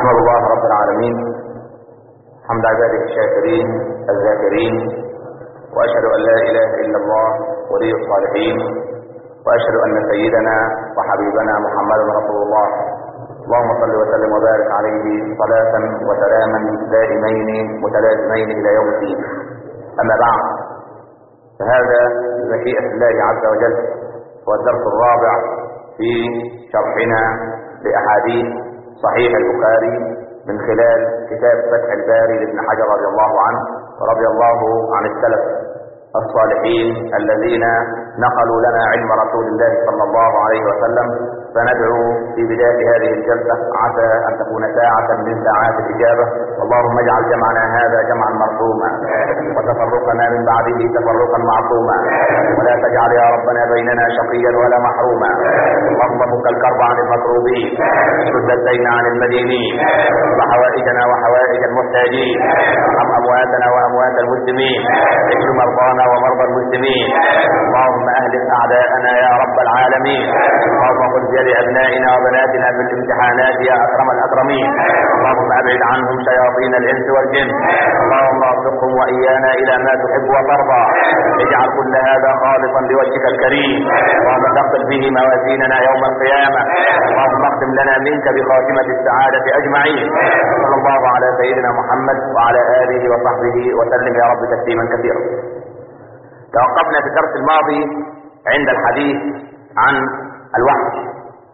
أحمد الله رب العالمين حمد عباده الشاكرين الذاكرين وأشهد أن لا إله إلا الله ولي الصالحين وأشهد أن سيدنا وحبيبنا محمدا رسول الله اللهم صل وسلم وبارك عليه صلاة وسلاما دائمين متلازمين إلى يوم الدين أما بعد فهذا بمشيئة الله عز وجل هو الدرس الرابع في شرحنا لأحاديث صحيح البخاري من خلال كتاب فتح الباري لابن حجر رضي الله عنه ورضي الله عن السلف الصالحين الذين نقلوا لنا علم رسول الله صلى الله عليه وسلم فندعو في بداية هذه الجلسة عسى أن تكون ساعة من ساعات الإجابة اللهم اجعل جمعنا هذا جمعا مرحوما وتفرقنا من بعده تفرقا معصوما ولا تجعل يا ربنا بيننا شقيا ولا محروما اللهم فك الكرب عن المكروبين سد الدين عن المدينين وحوائجنا وحوائج المحتاجين ارحم أمواتنا وأموات المسلمين اشف مرضانا ومرضى المسلمين اللهم أهلك أعداءنا يا رب العالمين اللهم خذ بيد أبنائنا وبناتنا في الامتحانات يا أكرم الأكرمين اللهم أبعد عنهم شياطين الإنس والجن اللهم ارزقهم وإيانا إلى ما تحب وترضى اجعل كل هذا خالصا لوجهك الكريم اللهم ثقل به موازيننا يوم القيامة اللهم اختم لنا منك بخاتمة السعادة أجمعين صلى الله على سيدنا محمد وعلى آله وصحبه وسلم يا رب تسليما كثيرا توقفنا في الدرس الماضي عند الحديث عن الوحي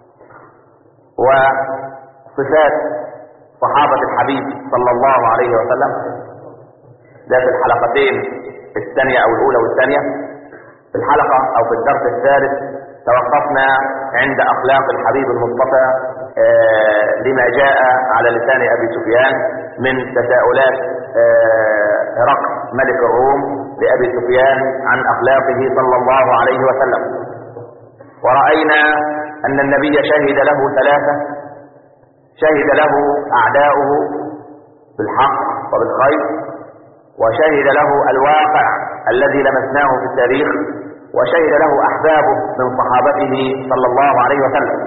وصفات صحابة الحبيب صلى الله عليه وسلم ده في الحلقتين الثانية أو الأولى والثانية في الحلقة أو في الدرس الثالث توقفنا عند أخلاق الحبيب المصطفى آه لما جاء على لسان أبي سفيان من تساؤلات هرقل آه ملك الروم لأبي سفيان عن أخلاقه صلى الله عليه وسلم ورأينا أن النبي شهد له ثلاثة شهد له أعداؤه بالحق وبالخير وشهد له الواقع الذي لمسناه في التاريخ وشهد له أحبابه من صحابته صلى الله عليه وسلم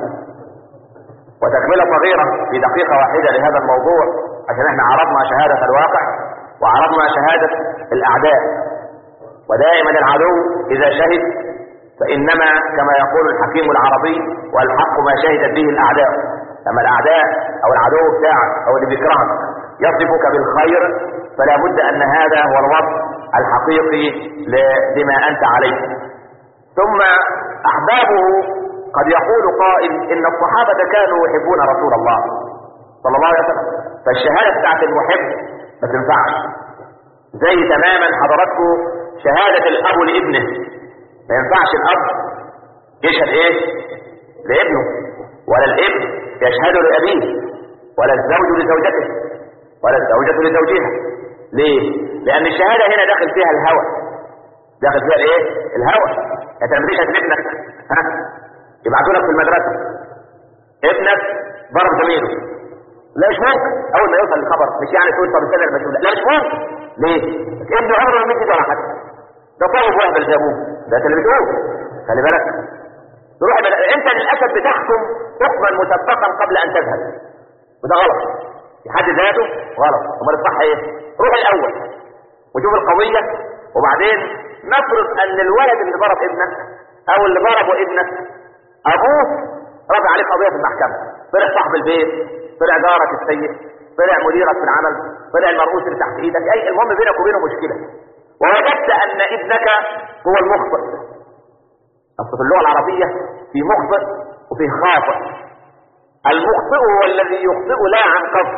وتكملة صغيرة في دقيقة واحدة لهذا الموضوع عشان احنا عرضنا شهادة الواقع وعرضنا شهادة الأعداء ودائما العدو إذا شهد فإنما كما يقول الحكيم العربي والحق ما شهدت به الأعداء لما الأعداء أو العدو بتاعك أو اللي بيكرهك يصفك بالخير فلا بد أن هذا هو الوصف الحقيقي لما أنت عليه ثم أحبابه قد يقول قائل إن الصحابة كانوا يحبون رسول الله صلى الله عليه وسلم فالشهادة بتاعت المحب ما تنفعش زي تماما حضراتكم شهادة الأب لابنه ما ينفعش الاب يشهد ايه لابنه ولا الابن يشهد لابيه ولا الزوج لزوجته ولا الزوجة لزوجها ليه لان الشهادة هنا داخل فيها الهوى داخل فيها الايه الهوى انت لما تشهد ابنك ها يبعثوا لك في المدرسة ابنك ضرب زميله لا مش ممكن اول ما يوصل الخبر مش يعني تقول طب استنى المسؤول لا مش ممكن ليه ابنه عمره ما مشي ولا حاجه ده طالب واحد اللي جابوه ده انت اللي بتقول خلي بالك تروح بل... انت للاسف بتحكم حكما مسبقا قبل ان تذهب وده غلط في حد ذاته غلط امال الصح ايه روح الاول وشوف القضيه وبعدين نفرض ان الولد اللي ضرب ابنك او اللي ضربه ابنك ابوه رفع عليه قضيه في المحكمه طلع صاحب البيت طلع جارك السيء طلع مديرك في العمل طلع المرؤوس اللي تحت ايدك اي المهم بينك وبينه مشكله ووجدت ان ابنك هو المخطئ اصل في اللغه العربيه في مخطئ وفي خاطئ المخطئ هو الذي يخطئ لا عن قصد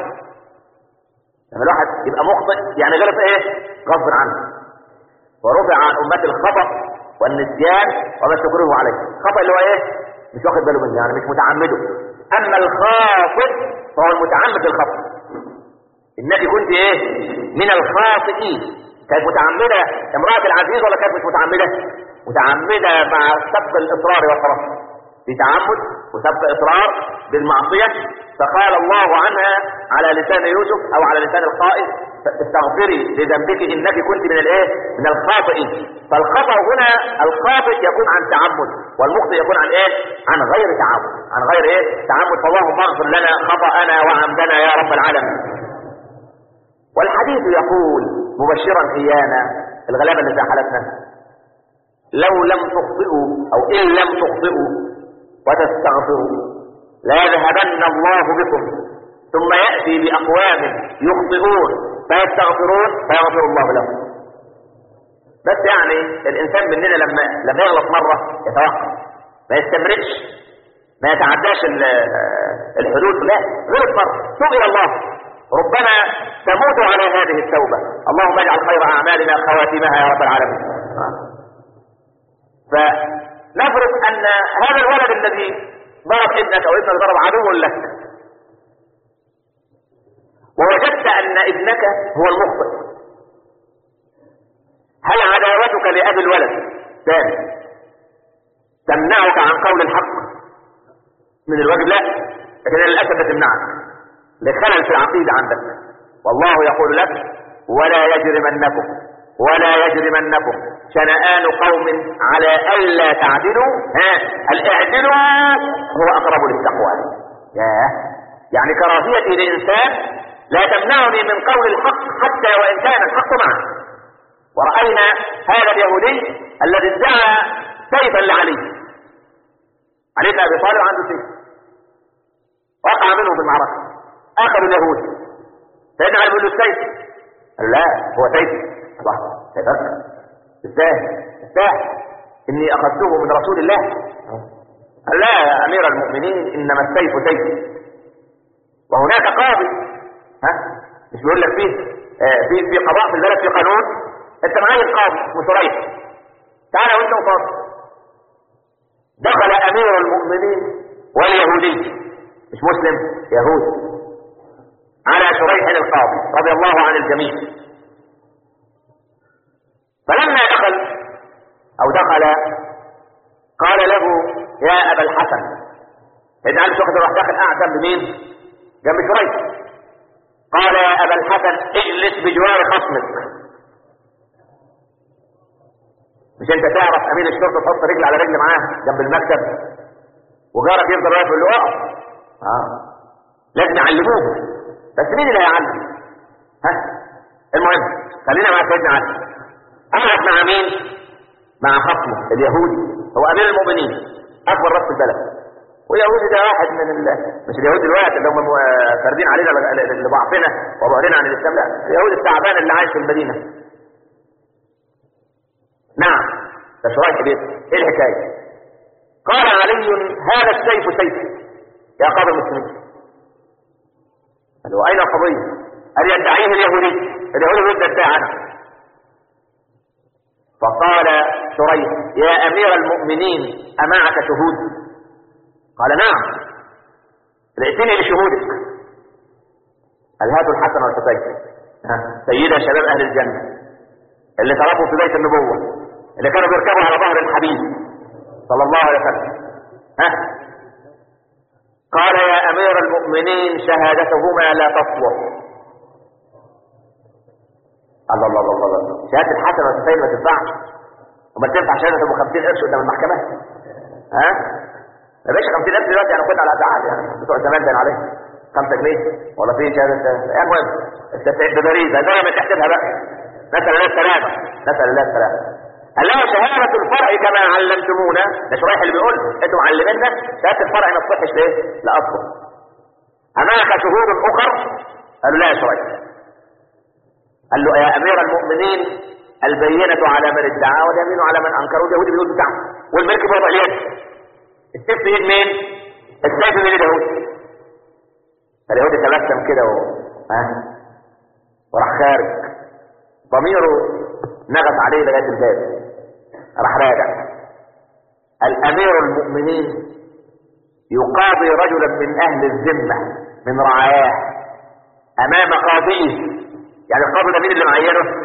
لما الواحد يبقى مخطئ يعني غلط ايه غصب عنه ورفع عن امه الخطا والنسيان وما تكره عليه الخطا اللي هو ايه مش واخد باله منه يعني مش متعمده اما الخاطئ فهو المتعمد الخطا انك كنت ايه من الخاطئين كانت متعمدة امرأة العزيز ولا كانت مش متعمدة متعمدة مع سبب الإصرار والترصد في تعمد وسبق إصرار بالمعصية فقال الله عنها على لسان يوسف أو على لسان القائد استغفري لذنبك إنك كنت من الإيه؟ من الخاطئين فالخطأ هنا الخاطئ يكون عن تعمد والمخطئ يكون عن إيه؟ عن غير تعمد عن غير إيه؟ تعمد فاللهم اغفر لنا خطأنا وعمدنا يا رب العالمين والحديث يقول مبشرا إيانا الغلابة اللي في حالتنا لو لم تخطئوا أو إن لم تخطئوا وتستغفروا لا يذهبن الله بكم ثم يأتي بأقوام يخطئون فيستغفرون فيغفر الله لهم بس يعني الإنسان مننا لما لما يغلط مرة يتوقف ما يستمرش ما يتعداش الحدود لا غلط مرة توب إلى الله ربما تموت على هذه التوبة اللهم اجعل خير أعمالنا خواتمها يا رب العالمين فنفرض أن هذا الولد الذي ضرب ابنك أو ابنك ضرب عدو لك ووجدت أن ابنك هو المخطئ هل عداوتك لأبي الولد ثاني تمنعك عن قول الحق من الواجب لا لكن للأسف تمنعك لخلل في العقيدة عندك والله يقول لك ولا يجرمنكم ولا يجرمنكم شنآن قوم على ألا تعدلوا ها الاعدلوا هو أقرب للتقوى ياه يعني كراهيتي لإنسان لا تمنعني من قول الحق حتى وإن كان الحق معه ورأينا هذا اليهودي الذي ادعى سيفا لعلي علي بن أبي طالب عنده سيف وقع منه في المعركة أخذ اليهود سيدنا علي بيقول له السيف قال لا هو سيف الله سيفك ازاي ازاي اني اخذته من رسول الله قال لا يا امير المؤمنين انما السيف سيف وهناك قاضي ها مش بيقول لك فيه آه في في قضاء في البلد في قانون انت معين قاضي اسمه شريح تعالى وانت وقاضي دخل امير المؤمنين واليهودي مش مسلم يهودي على شريح القاضي رضي الله عن الجميع فلما دخل او دخل قال له يا ابا الحسن سيدنا علي شوكة راح داخل قاعد جنب مين جنب شريح قال يا ابا الحسن اجلس بجوار خصمك مش انت تعرف امين الشرطه تحط رجل على رجل معاه جنب المكتب وجارك يفضل واقف يقول له اقف اه لازم يعلموه بس مين اللي هيعلم ها المهم خلينا مع سيدنا علي قعد مع مين مع خصمه اليهودي هو امير المؤمنين اكبر راس البلد واليهودي ده واحد من ال... مش اليهودي الواحد اللي هم فاردين علينا لضعفنا وبعدنا عن الاسلام لا اليهودي التعبان اللي عايش في المدينه نعم ده شرايح كبير ايه الحكايه قال علي هذا السيف سيف يا قاضي المسلمين قال له اين القضيه قال يدعيه اليهودي اليهودي يريد يدعي عنه فقال شريح يا امير المؤمنين امعك شهود قال نعم ائتني بشهودك قال هاتوا الحسن والحسين سيدا شباب اهل الجنه اللي تربوا في بيت النبوه اللي كانوا بيركبوا على ظهر الحبيب صلى الله عليه وسلم ها قال يا امير المؤمنين شهادتهما لا تصلح الله الله الله الله شهاده الحسن والحسين ما تنفعش وما تنفع شهاده ابو 50 قرش قدام المحكمه ها ما بقاش 50 قرش دلوقتي يعني خد على ازعال يعني بتوع زمان باين عليه 5 جنيه ولا في شهاده المهم انت ببريزه زي ما تحسبها بقى نسال الله السلامه نسال الله السلامه قال لها شهادة الفرع كما علمتمونا ده شريح اللي بيقول انتوا معلمينا شهادة الفرع ما تصحش ليه؟ لأصله أمامك شهود أخر قالوا لا يا شريح قال له يا أمير المؤمنين البينة على من ادعى واليمين على من أنكر واليهودي بيقول بتاعه والملك بوضع اليد السيف في يد مين؟ السيف من اليهود اليهودي تبسم كده و... ها وراح خارج ضميره نغص عليه لغايه الباب راح راجع الامير المؤمنين يقاضي رجلا من اهل الذمه من رعاياه امام قاضيه يعني القاضي ده مين اللي معينه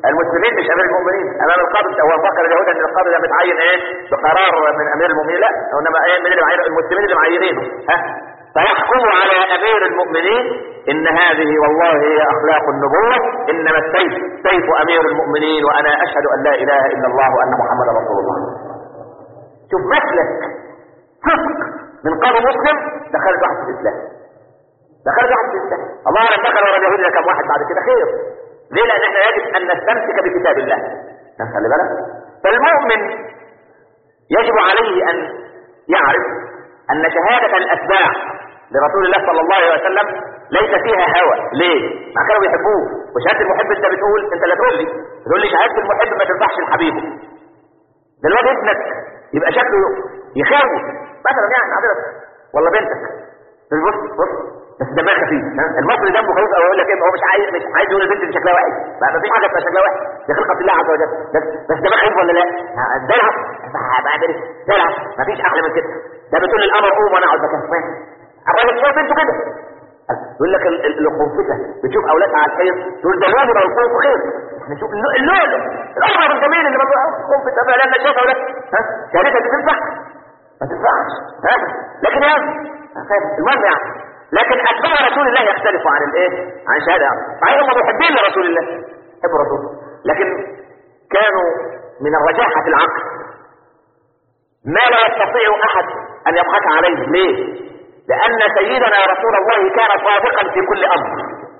المسلمين مش امير المؤمنين امام القاضي هو فكر اليهود ان القاضي ده متعين ايه بقرار من امير المؤمنين لا انما ايه من اللي معينه المسلمين اللي معينينه ها فيحكم على امير المؤمنين ان هذه والله هي اخلاق النبوة انما السيف سيف امير المؤمنين وانا اشهد ان لا اله الا الله وان محمدا رسول الله شوف مسلك صدق من قاضي مسلم دخلت واحد في الاسلام دخلت واحد في الاسلام الله اعلم دخل ورا اليهود ده كم واحد بعد كده خير ليه لان احنا يجب ان نستمسك بكتاب الله خلي بالك فالمؤمن يجب عليه ان يعرف ان شهادة الاتباع لرسول الله صلى الله عليه وسلم ليس فيها هوى ليه ما كانوا بيحبوه وشهادة المحب انت بتقول انت لا تقول لي تقول لي شهادة المحب ما تنفعش لحبيبه دلوقتي ابنك يبقى شكله يخوف مثلا يعني حضرتك ولا بنتك بص بص بس دمها خفيف ها؟ المصري دمه خفيف او يقول لك ايه هو مش عايز مش عايز يقول البنت دي شكلها وحش ما فيش حاجه اسمها شكلها وحش دي خلقه الله عز وجل بس بس دمها خفيف ولا لا؟ دلع دلع ما فيش احلى من كده ده بتقول للقمر قوم وانا اقعد مكان الراجل شايف بنته كده يقول لك ال- ال- القنفسه بتشوف اولادها على الحيط تقول ده الواد او القنف خير احنا نشوف اللو- اللؤلؤ القمر الجميل اللي بقول قنفسه بقى لما شايف اولاد ها كانتها دي تنفع ما تنفعش ها لكن يا المهم يعني لكن اتباع رسول الله يختلفوا عن الايه عن شهاده صحيح هم محبين لرسول الله يحبوا رسول لكن كانوا من الرجاحه العقل ما لا يستطيع احد ان يضحك عليه ليه لان سيدنا رسول الله كان صادقا في كل امر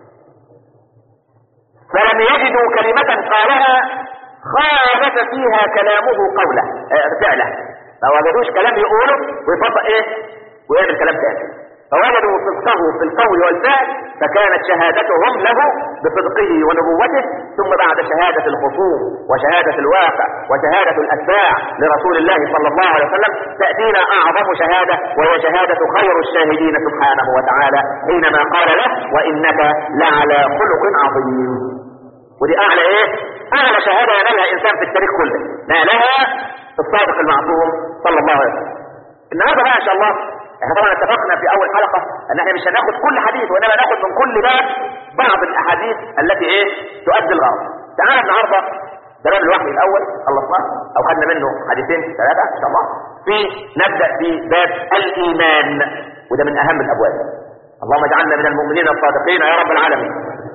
فلم يجدوا كلمة قالها خالف فيها كلامه قوله آه، فعله ما وجدوش كلام يقوله ويطبق ايه ويعمل كلام تاني فوجدوا صدقه في القول والفعل فكانت شهادتهم له بصدقه ونبوته ثم بعد شهادة الخصوم وشهادة الواقع وشهادة الأتباع لرسول الله صلى الله عليه وسلم تأتينا أعظم شهادة وهي شهادة خير الشاهدين سبحانه وتعالى حينما قال له وإنك لعلى خلق عظيم ودي أعلى إيه؟ أعلى شهادة ينالها إنسان في التاريخ كله نالها الصادق المعصوم صلى الله عليه وسلم النهارده بقى إن شاء الله احنا طبعا اتفقنا في اول حلقة ان احنا مش هناخد كل حديث وانما ناخد من كل باب بعض الاحاديث التي ايه تؤدي الغرض تعالى النهارده ده باب الوحي الاول خلصناه او خدنا منه حديثين ثلاثة ان شاء الله في نبدأ في باب الايمان وده من اهم الابواب اللهم اجعلنا من المؤمنين الصادقين يا رب العالمين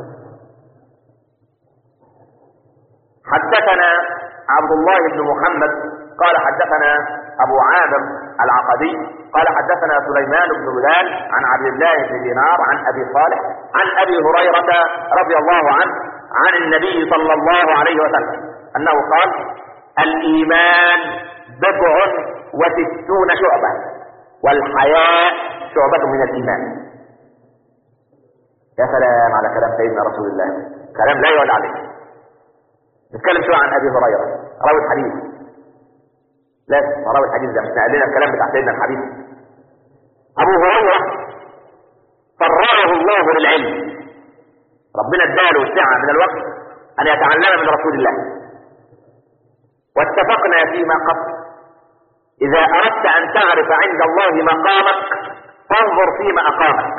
حدثنا عبد الله بن محمد قال حدثنا ابو عامر العقدي قال حدثنا سليمان بن بلال عن عبد الله بن دينار عن ابي صالح عن ابي هريره رضي الله عنه عن النبي صلى الله عليه وسلم انه قال الايمان بضع وستون شعبه والحياء شعبه من الايمان يا سلام على كلام سيدنا رسول الله كلام لا يعلى عليه نتكلم شويه عن ابي هريره راوي الحديث لا راوي الحديث ده مش نقلنا الكلام بتاع سيدنا الحديث ابو هريره فرغه الله للعلم ربنا اداله سعه من الوقت ان يتعلم من رسول الله واتفقنا فيما قبل اذا اردت ان تعرف عند الله مقامك فانظر فيما اقامك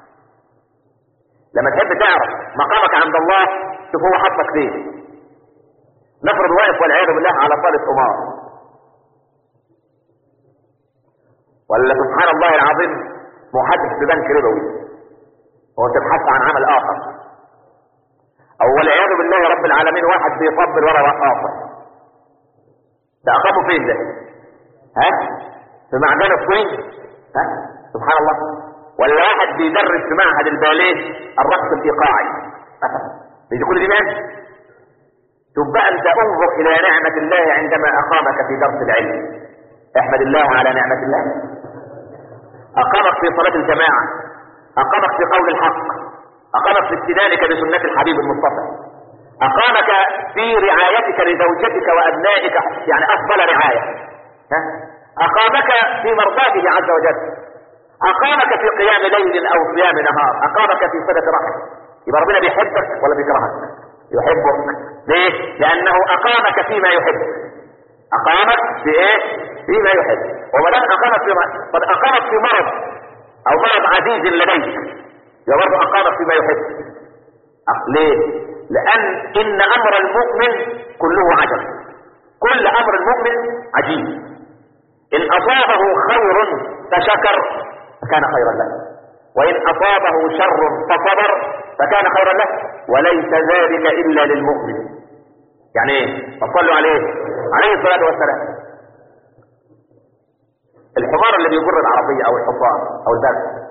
لما تحب تعرف مقامك عند الله شوف هو حطك فين نفرض واقف والعياذ بالله على صالة قمار ولا سبحان الله العظيم محدث في بنك ربوي هو تبحث عن عمل اخر او والعياذ بالله رب العالمين واحد بيطبل ورا رقاصة ده اقامه فين ده ها في معدن الصين ها سبحان الله ولا واحد بيدرس في معهد الباليه الرقص الايقاعي مثلا دي كل دي ناس تبقى انت انظر الى نعمة الله عندما اقامك في درس العلم احمد الله على نعمة الله اقامك في صلاة الجماعة اقامك في قول الحق اقامك في استدانك بسنة الحبيب المصطفى اقامك في رعايتك لزوجتك وابنائك يعني افضل رعاية ها؟ اقامك في مرضاته عز وجل اقامك في قيام ليل او صيام نهار اقامك في صلة رحم يبقى ربنا بيحبك ولا بيكرهك يحبك ليه لانه اقامك فيما يحب اقامك في ايه فيما يحب وما دام اقامك في قد اقامك في مرض او مرض عزيز لديك يبقى برضه اقامك فيما يحب أق- ليه لان ان امر المؤمن كله عجب كل امر المؤمن عجيب ان اصابه خير فشكر فكان خيرا له وان اصابه شر فصبر فكان خيرا له وليس ذلك الا للمؤمن يعني ايه فصلوا عليه عليه الصلاه والسلام الحمار اللي بيجر العربيه او الحصان او البغل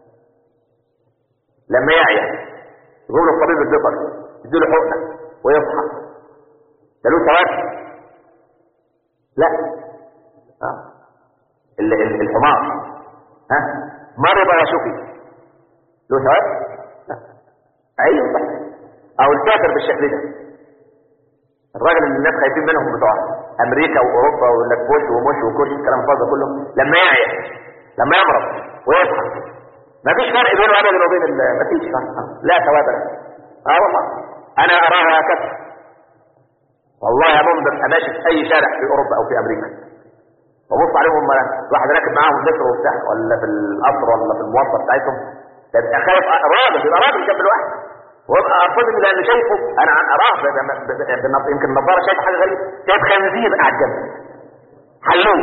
لما يعيا يقول له الطبيب البيطر يديله حقنه ويصحى ده له ثواب لا آه. ال- ال- الحمار ها مرض وشفي له ثواب لا ايوه صح او الكافر بالشكل ده الراجل اللي الناس خايفين منهم بتوع امريكا واوروبا ويقول بوش ومش وكل الكلام الفاضي ده كله لما يعيا لما يمرض ويصحى ما فيش فرق بينه ابدا وبين ال- ما فيش فرق لا ثواب له اه والله انا اراها هكذا والله يا مؤمن ببقى ماشي في اي شارع في اوروبا او في امريكا ببص عليهم هم واحد راكب معاهم مترو وبتاع ولا في القطر ولا في المواصله بتاعتهم تبقى خايف راجل يبقى راجل جنب الواحد وابقى ارفضني لان شايفه انا عن اراه ب- ب- ب- بالنظ- يمكن النظاره شايف حاجه غريبه شايف خنزير قاعد جنبي حلوه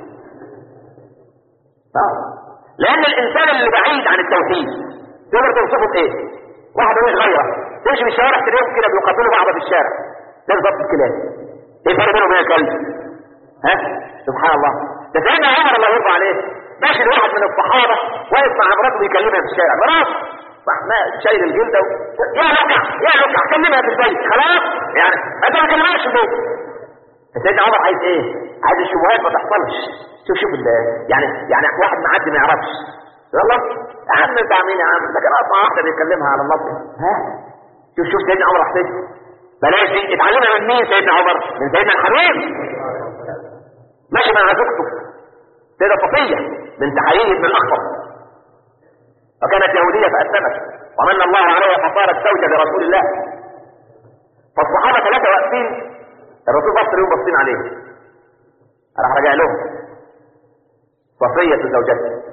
آه. لان الانسان اللي بعيد عن التوحيد تقدر توصفه بايه؟ واحد مش غيره تمشي في الشوارع تلاقيهم كده بيقابلوا بعض في الشارع ده بالظبط الكلام ايه الفرق بينهم وبين الكلب؟ ها؟ سبحان الله ده سيدنا عمر الله يرضى عليه ماشي لواحد من الصحابه واقف مع مراته بيكلمها في الشارع مراته ما شايل الجلده و... يا لكع يا لكع كلمها في البيت خلاص يعني انت ما كلمهاش في البيت سيدنا عمر عايز ايه؟ عايز الشبهات ما تحصلش شوف شوف ال- يعني يعني واحد معدي ما يعرفش يلا يا عم انت عاملين يا عم ده كان اصلا واحده بيكلمها على النص ها شوف شوف سيدنا عمر راح فين بلاش دي اتعلمها من مين سيدنا عمر؟ من سيدنا الحبيب ماشي مع زوجته سيدة صفية بنت حيي بن الأخطر وكانت يهودية فأسلمت ومن الله عليها فصارت زوجة لرسول الله فالصحابة ثلاثة واقفين الرسول بص لهم باصين عليه راح رجع لهم صفية زوجته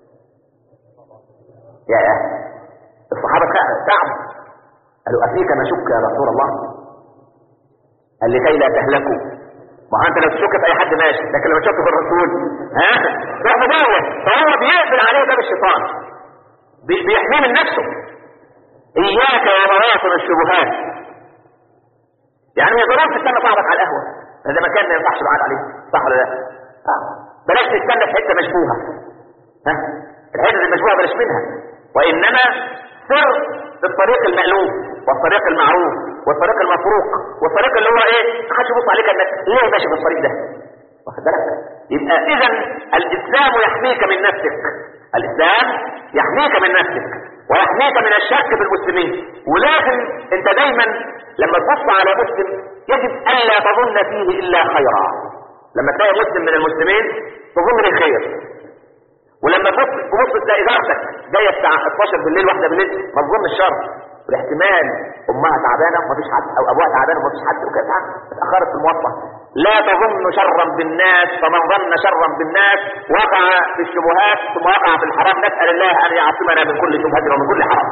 يا يا الصحابة تعب قالوا أفيك نشك يا رسول الله قال لكي لا تهلكوا ما هو انت لو تشك في اي حد ماشي لكن لو تشك في الرسول ها روح مدور فهو بيقفل عليه باب الشيطان بي- بيحميه من نفسه اياك ومواطن الشبهات يعني ما يضربش تستنى صاحبك على القهوه هذا مكان ما ينفعش بعد عليه صح ولا لا؟ آه. بلاش تستنى في حته مشبوهه ها الحته المشبوهه بلاش منها وانما سر الطريق المألوف والطريق المعروف والطريق المفروق والطريق اللي هو ايه ما حدش يبص عليك انك ليه ماشي في الطريق ده واخد بالك يبقى اذا الاسلام يحميك من نفسك الاسلام يحميك من نفسك ويحميك من الشك في المسلمين ولازم انت دايما لما تبص على مسلم يجب الا تظن فيه الا خيرا لما تلاقي مسلم من المسلمين تظن له خير ولما تبص تبص تلاقي زوجتك جايه الساعه 12 بالليل واحده بالليل ما تظنش شر والاحتمال امها تعبانه ومفيش حد او ابوها تعبان ومفيش حد وكده اتاخرت في المواصله لا تظن شرا بالناس فمن ظن شرا بالناس وقع في الشبهات ثم وقع في الحرام نسال الله ان يعصمنا من كل شبهه ومن كل حرام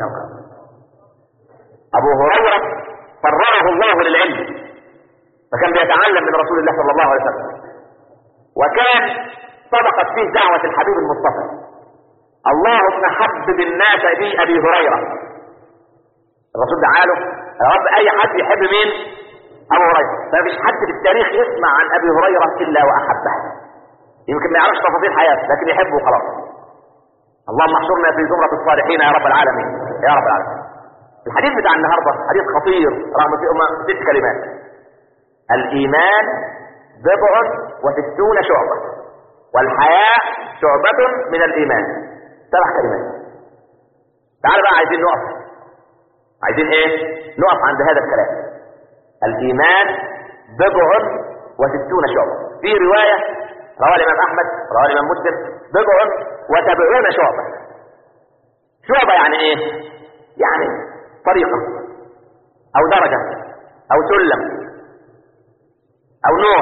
ابو هريره فرغه الله للعلم فكان بيتعلم من رسول الله صلى الله عليه وسلم وكان صدقت فيه دعوة الحبيب المصطفى اللهم حبب الناس بي أبي هريرة الرسول دعاله يا رب أي حد يحب مين أبو هريرة ما فيش حد في التاريخ يسمع عن أبي هريرة إلا وأحبه يمكن ما يعرفش تفاصيل حياته لكن يحبه خلاص اللهم احشرنا في زمرة الصالحين يا رب العالمين يا رب العالمين الحديث بتاع النهارده حديث خطير رغم فيه هما ست كلمات الإيمان بضع وستون شعبة والحياء شعبة من الإيمان سبع كلمات تعال بقى عايزين نقف عايزين ايه نقف عند هذا الكلام الإيمان بضع وستون شعبة في رواية رواه الإمام أحمد رواه الإمام مسلم بضع وسبعون شعبة شعبة يعني ايه يعني طريقة أو درجة أو سلم أو نوع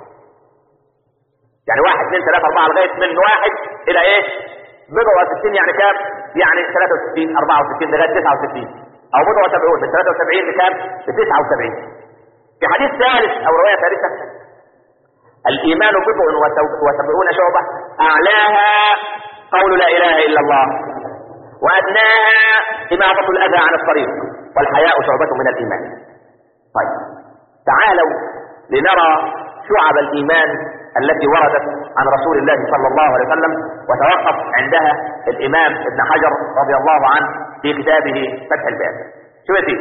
يعني واحد اثنين ثلاثة أربعة لغاية من واحد إلى إيه؟ بضع وستين يعني كام؟ يعني 63 64 لغاية 69 او بضع وسبعون من 73 لكام؟ ل 79 في حديث ثالث او روايه ثالثه الايمان بضع وسبعون شعبه اعلاها قول لا اله الا الله وادناها اماطه الاذى عن الطريق والحياء شعبه من الايمان طيب تعالوا لنرى شعب الايمان التي وردت عن رسول الله صلى الله عليه وسلم وتوقف عندها الامام ابن حجر رضي الله عنه في كتابه فتح الباب شو يا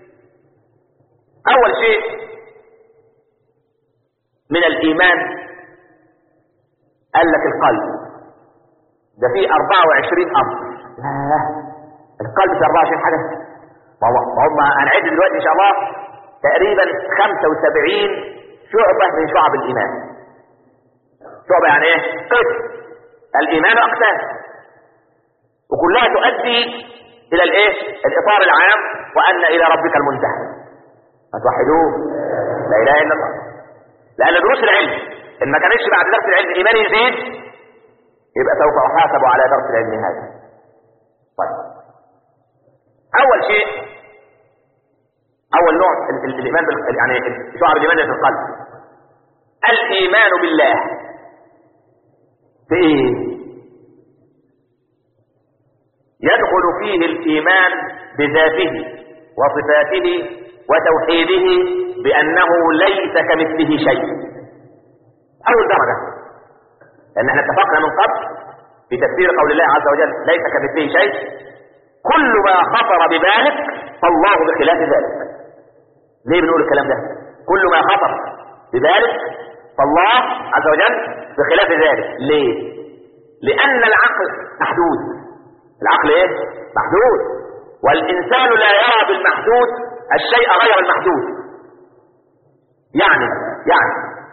اول شيء من الايمان قال لك القلب ده فيه 24 امر لا القلب في 24 حاجه ما هم هنعد دلوقتي ان شاء الله تقريبا 75 شعبه من شعب الايمان شعبه يعني ايه قسم الايمان اقسام وكلها تؤدي الى الايه الاطار العام وان الى ربك المنتهى فتوحدوه لا اله الا الله لان دروس العلم ان ما كانش بعد درس العلم الايمان يزيد يبقى سوف احاسب على درس العلم هذا طيب اول شيء اول نوع الايمان بال... يعني شعر الايمان في القلب الايمان بالله في ايه يدخل فيه الايمان بذاته وصفاته وتوحيده بانه ليس كمثله شيء اول درجه لان احنا اتفقنا من قبل في تفسير قول الله عز وجل ليس كمثله شيء كل ما خطر ببالك فالله بخلاف ذلك ليه بنقول الكلام ده كل ما خطر ببالك فالله عز وجل بخلاف ذلك ليه لان العقل محدود العقل ايه محدود والانسان لا يرى بالمحدود الشيء غير المحدود يعني يعني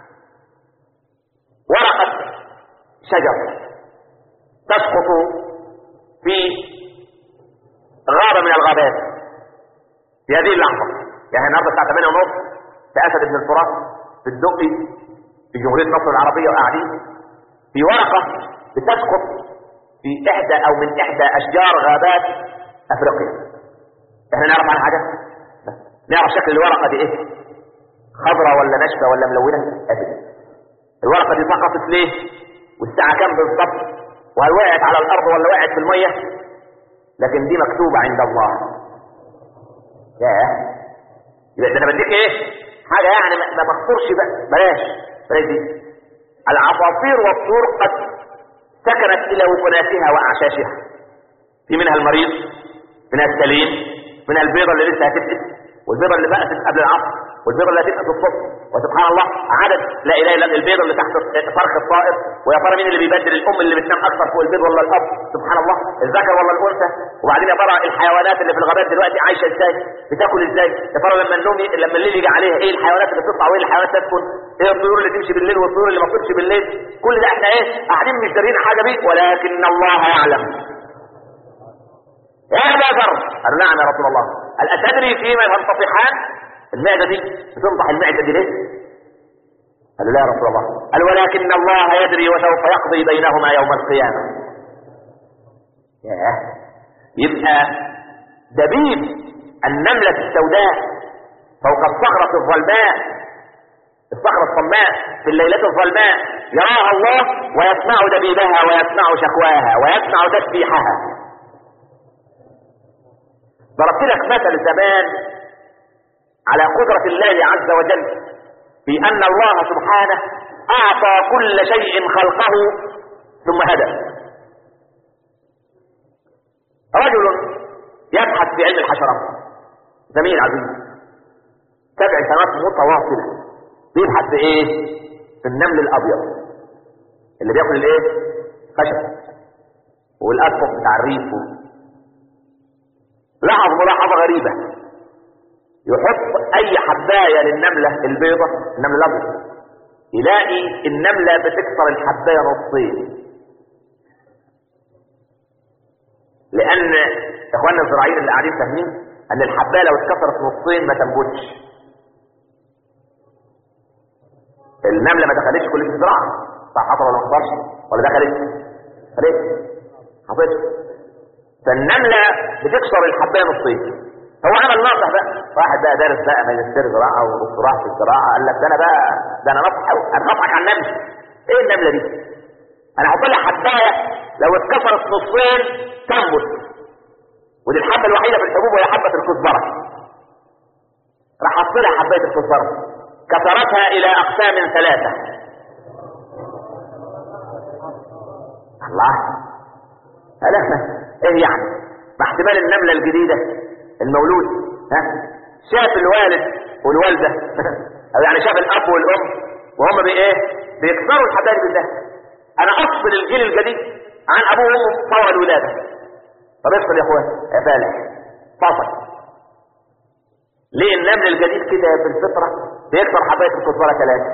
ورقة شجر تسقط في غابة من الغابات في هذه اللحظة يعني النهارده الساعة 8 ونص في أسد بن الفرات في الدقي في جمهورية مصر العربية وقاعدين في ورقة بتسقط في إحدى أو من إحدى أشجار غابات أفريقيا إحنا نعرف عن حاجة نعرف شكل الورقة دي إيه خضراء ولا ناشفة ولا ملونة أبدا الورقة دي سقطت ليه والساعة كام بالضبط وهل وقعت على الأرض ولا وقعت في المية لكن دي مكتوبة عند الله ياه يبقى ده انا بديك ايه حاجة يعني ما مخطرش بقى بلاش بلاش دي العصافير والطيور قد سكنت الى وكناتها واعشاشها في منها المريض منها السليم منها البيضة اللي لسه هتبقى والبيضة اللي بقت قبل العصر والبيضة اللي هتبقى في الصبح وسبحان الله عدد لا اله الا البيضة اللي تحت فرخ الطائر ويا ترى مين اللي بيبدل الام اللي بتنام اكثر فوق البيض ولا الاب سبحان الله الذكر ولا الانثى وبعدين يا ترى الحيوانات اللي في الغابات دلوقتي عايشه ازاي بتاكل ازاي يا ترى لما النوم لما الليل يجي عليها ايه الحيوانات اللي بتطلع وايه الحيوانات تسكن ايه الطيور اللي تمشي بالليل والطيور اللي ما تمشي بالليل كل ده احنا ايه قاعدين مش دارين حاجه بيه ولكن الله يعلم يا ابا ذر قال نعم يا رسول الله هل اتدري فيما تنتصحان المعده دي بتنطح المعده دي ليه قال لا يا رسول الله قال ولكن الله يدري وسوف يقضي بينهما يوم القيامه ياه يبقى دبيب النمله السوداء فوق الصخره الظلماء الصخرة الصماء في الليلة الظلماء يراها الله ويسمع دبيبها ويسمع شكواها ويسمع تسبيحها ضربت لك مثل زمان على قدرة الله عز وجل في أن الله سبحانه أعطى كل شيء خلقه ثم هدى رجل يبحث في علم الحشرات زميل عزيز سبع سنوات متواصلة بيبحث في ايه في النمل الابيض اللي بياكل الايه خشب والاسقف بتاع الريف لاحظ ملاحظه غريبه يحط اي حبايه للنمله البيضه النمل الابيض يلاقي النمله بتكسر الحبايه نصين لان اخواننا الزراعيين اللي قاعدين فاهمين ان الحبايه لو اتكسرت نصين ما تنبتش النملة ما دخلتش كلية الزراعة صح حصل ولا ما حصلش ولا دخلت دخلت حصلت فالنملة بتكسر الحباية نصين هو عمل ناصح بقى واحد بقى دارس بقى ماجستير زراعه ودكتوراه في الزراعه قال لك ده انا بقى ده انا نصح قوي انا نصحك على النمل ايه النمله دي؟ انا هحط لها حبايه لو اتكسرت نصين تنبت ودي الحبه الوحيده في الحبوب وهي حبه الكزبره راح حط لها حبايه الكزبره كسرتها الى اقسام ثلاثه الله هلا ايه يعني مع احتمال النمله الجديده المولود ها شاف الوالد والوالده او يعني شاف الاب والام وهم بي ايه بيكسروا الحبايب بالله انا افصل الجيل الجديد عن ابوه وامه طوى الولاده طب افصل يا اخوان يا فالح فصل ليه النمل الجديد كده بالفطره بيكسر حبايه الكزبره ثلاثه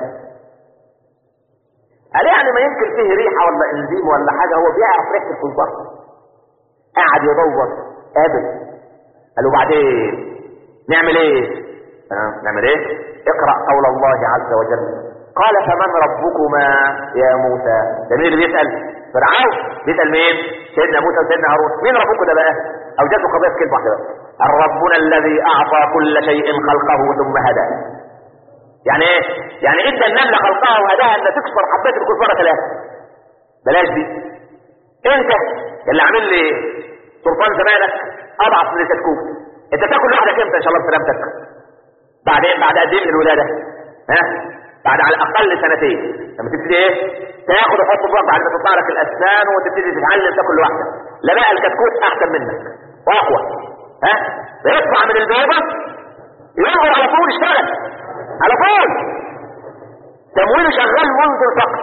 قال يعني ما يمكن فيه ريحه ولا انزيم ولا حاجه هو بيعرف ريحه الكزبره قاعد يدور قابل قال له بعدين نعمل ايه آه، نعمل ايه اقرا قول الله عز وجل قال فمن ربكما يا موسى ده مين اللي بيسال فرعون بيسال مين سيدنا موسى وسيدنا هارون مين ربكم ده بقى اوجدوا قضيه في كلمه واحده بس ربنا الذي اعطى كل شيء خلقه ثم هدى يعني ايه يعني ادى النمله خلقها وهداها ان تكسر حبات الكزبره ثلاثه بلاش دي انت اللي عامل لي سلطان زمانك اضعف من الكتكوت انت تاكل لوحدك امتى ان شاء الله بسلامتك بعد ايه بعد قد ايه من الولاده ها بعد على الاقل سنتين لما تبتدي ايه تاخد وتحط بقى بعد ما تطلع لك الاسنان وتبتدي تتعلم تاكل لوحدك لا بقى الكتكوت احسن منك واقوى ها بيطلع من البيضه ينظر على طول يشتغل على طول تمويله شغال منذ الفقر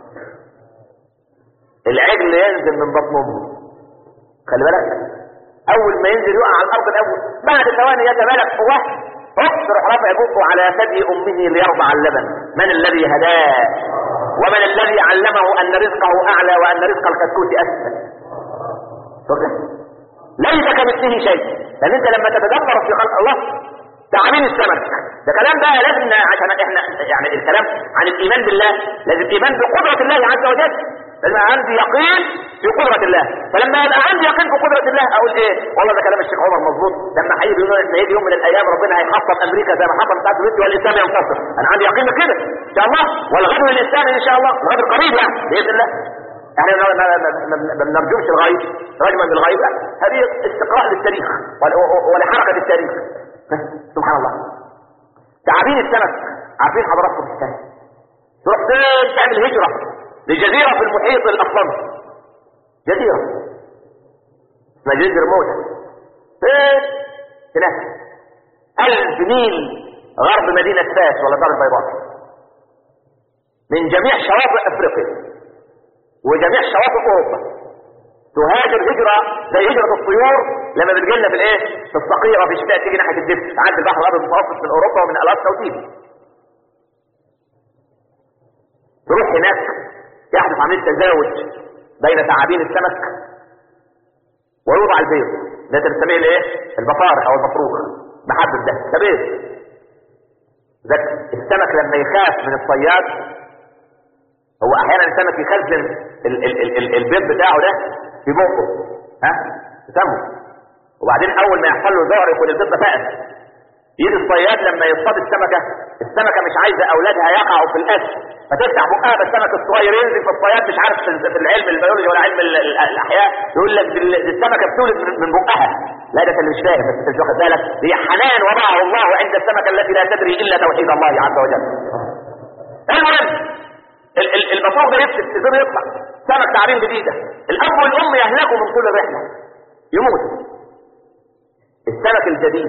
العجل ينزل من بطن امه خلي بالك اول ما ينزل يقع على الارض الاول بعد ثواني يتمالك قواه اقصر رفع بقه على ثدي امه ليرضع اللبن من الذي هداه ومن الذي علمه ان رزقه اعلى وان رزق الكتكوت اسفل شكرا ليس كمثله شيء لان انت لما تتدبر في خلق الله تعميم السمك ده كلام بقى لازم عشان احنا يعني الكلام عن الايمان بالله لازم ايمان بقدره الله عز وجل لازم عندي يقين في قدرة الله فلما يبقى عندي يقين في قدرة الله اقول ايه والله ده كلام الشيخ عمر مظبوط لما هيجي يقول ان هيجي يوم من الايام ربنا هيحطم امريكا زي ما حطم بتاعت روسيا والاسلام ينتصر انا عندي يقين بكده ان شاء الله والغد للاسلام ان شاء الله الغد قريب يعني باذن الله احنا ما بنرجمش الغيب رجما بالغيب لا هذه استقراء للتاريخ ولحركة التاريخ سبحان الله تعابين السمك عارفين حضراتكم السمك تروح فين تعمل هجرة لجزيرة في المحيط الأطلنطي جزيرة اسمها جزيرة موتى فين هناك ألف ميل غرب مدينة فاس ولا دار البيضاء من جميع شواطئ أفريقيا وجميع شواطئ أوروبا تهاجر هجرة زي هجرة الطيور لما بتجيلنا في الايه في الصقيرة في الشتاء تيجي ناحية الدفء عند البحر الأبيض المتوسط من أوروبا ومن ألاسكا وتيجي تروح هناك يحدث عملية تزاوج بين ثعابين السمك ويوضع البيض ده تسميه الايه البطارخ او البطروخ محدد ده ده بيض ذاك السمك لما يخاف من الصياد هو احيانا السمك يخزن ال ال ال ال البيض بتاعه ده في بقه ها يسمه وبعدين اول ما يحصل له ذعر يكون البيض ده فقس يجي الصياد لما يصطاد السمكه السمكه مش عايزه اولادها يقعوا في الاكل فتفتح بقها بالسمك الصغير ينزل في الصياد مش عارف في العلم البيولوجي ولا علم الاحياء يقول لك السمكه بتولد من بقها لا ده اللي مش فاهم بس مش واخد بالك هي حنان وضعه الله عند السمكه التي لا تدري الا توحيد الله عز وجل المهم المفروض ده يفسد الزر يطلع سمك تعابين جديده الاب والام يهلكوا من كل رحله يموت السمك الجديد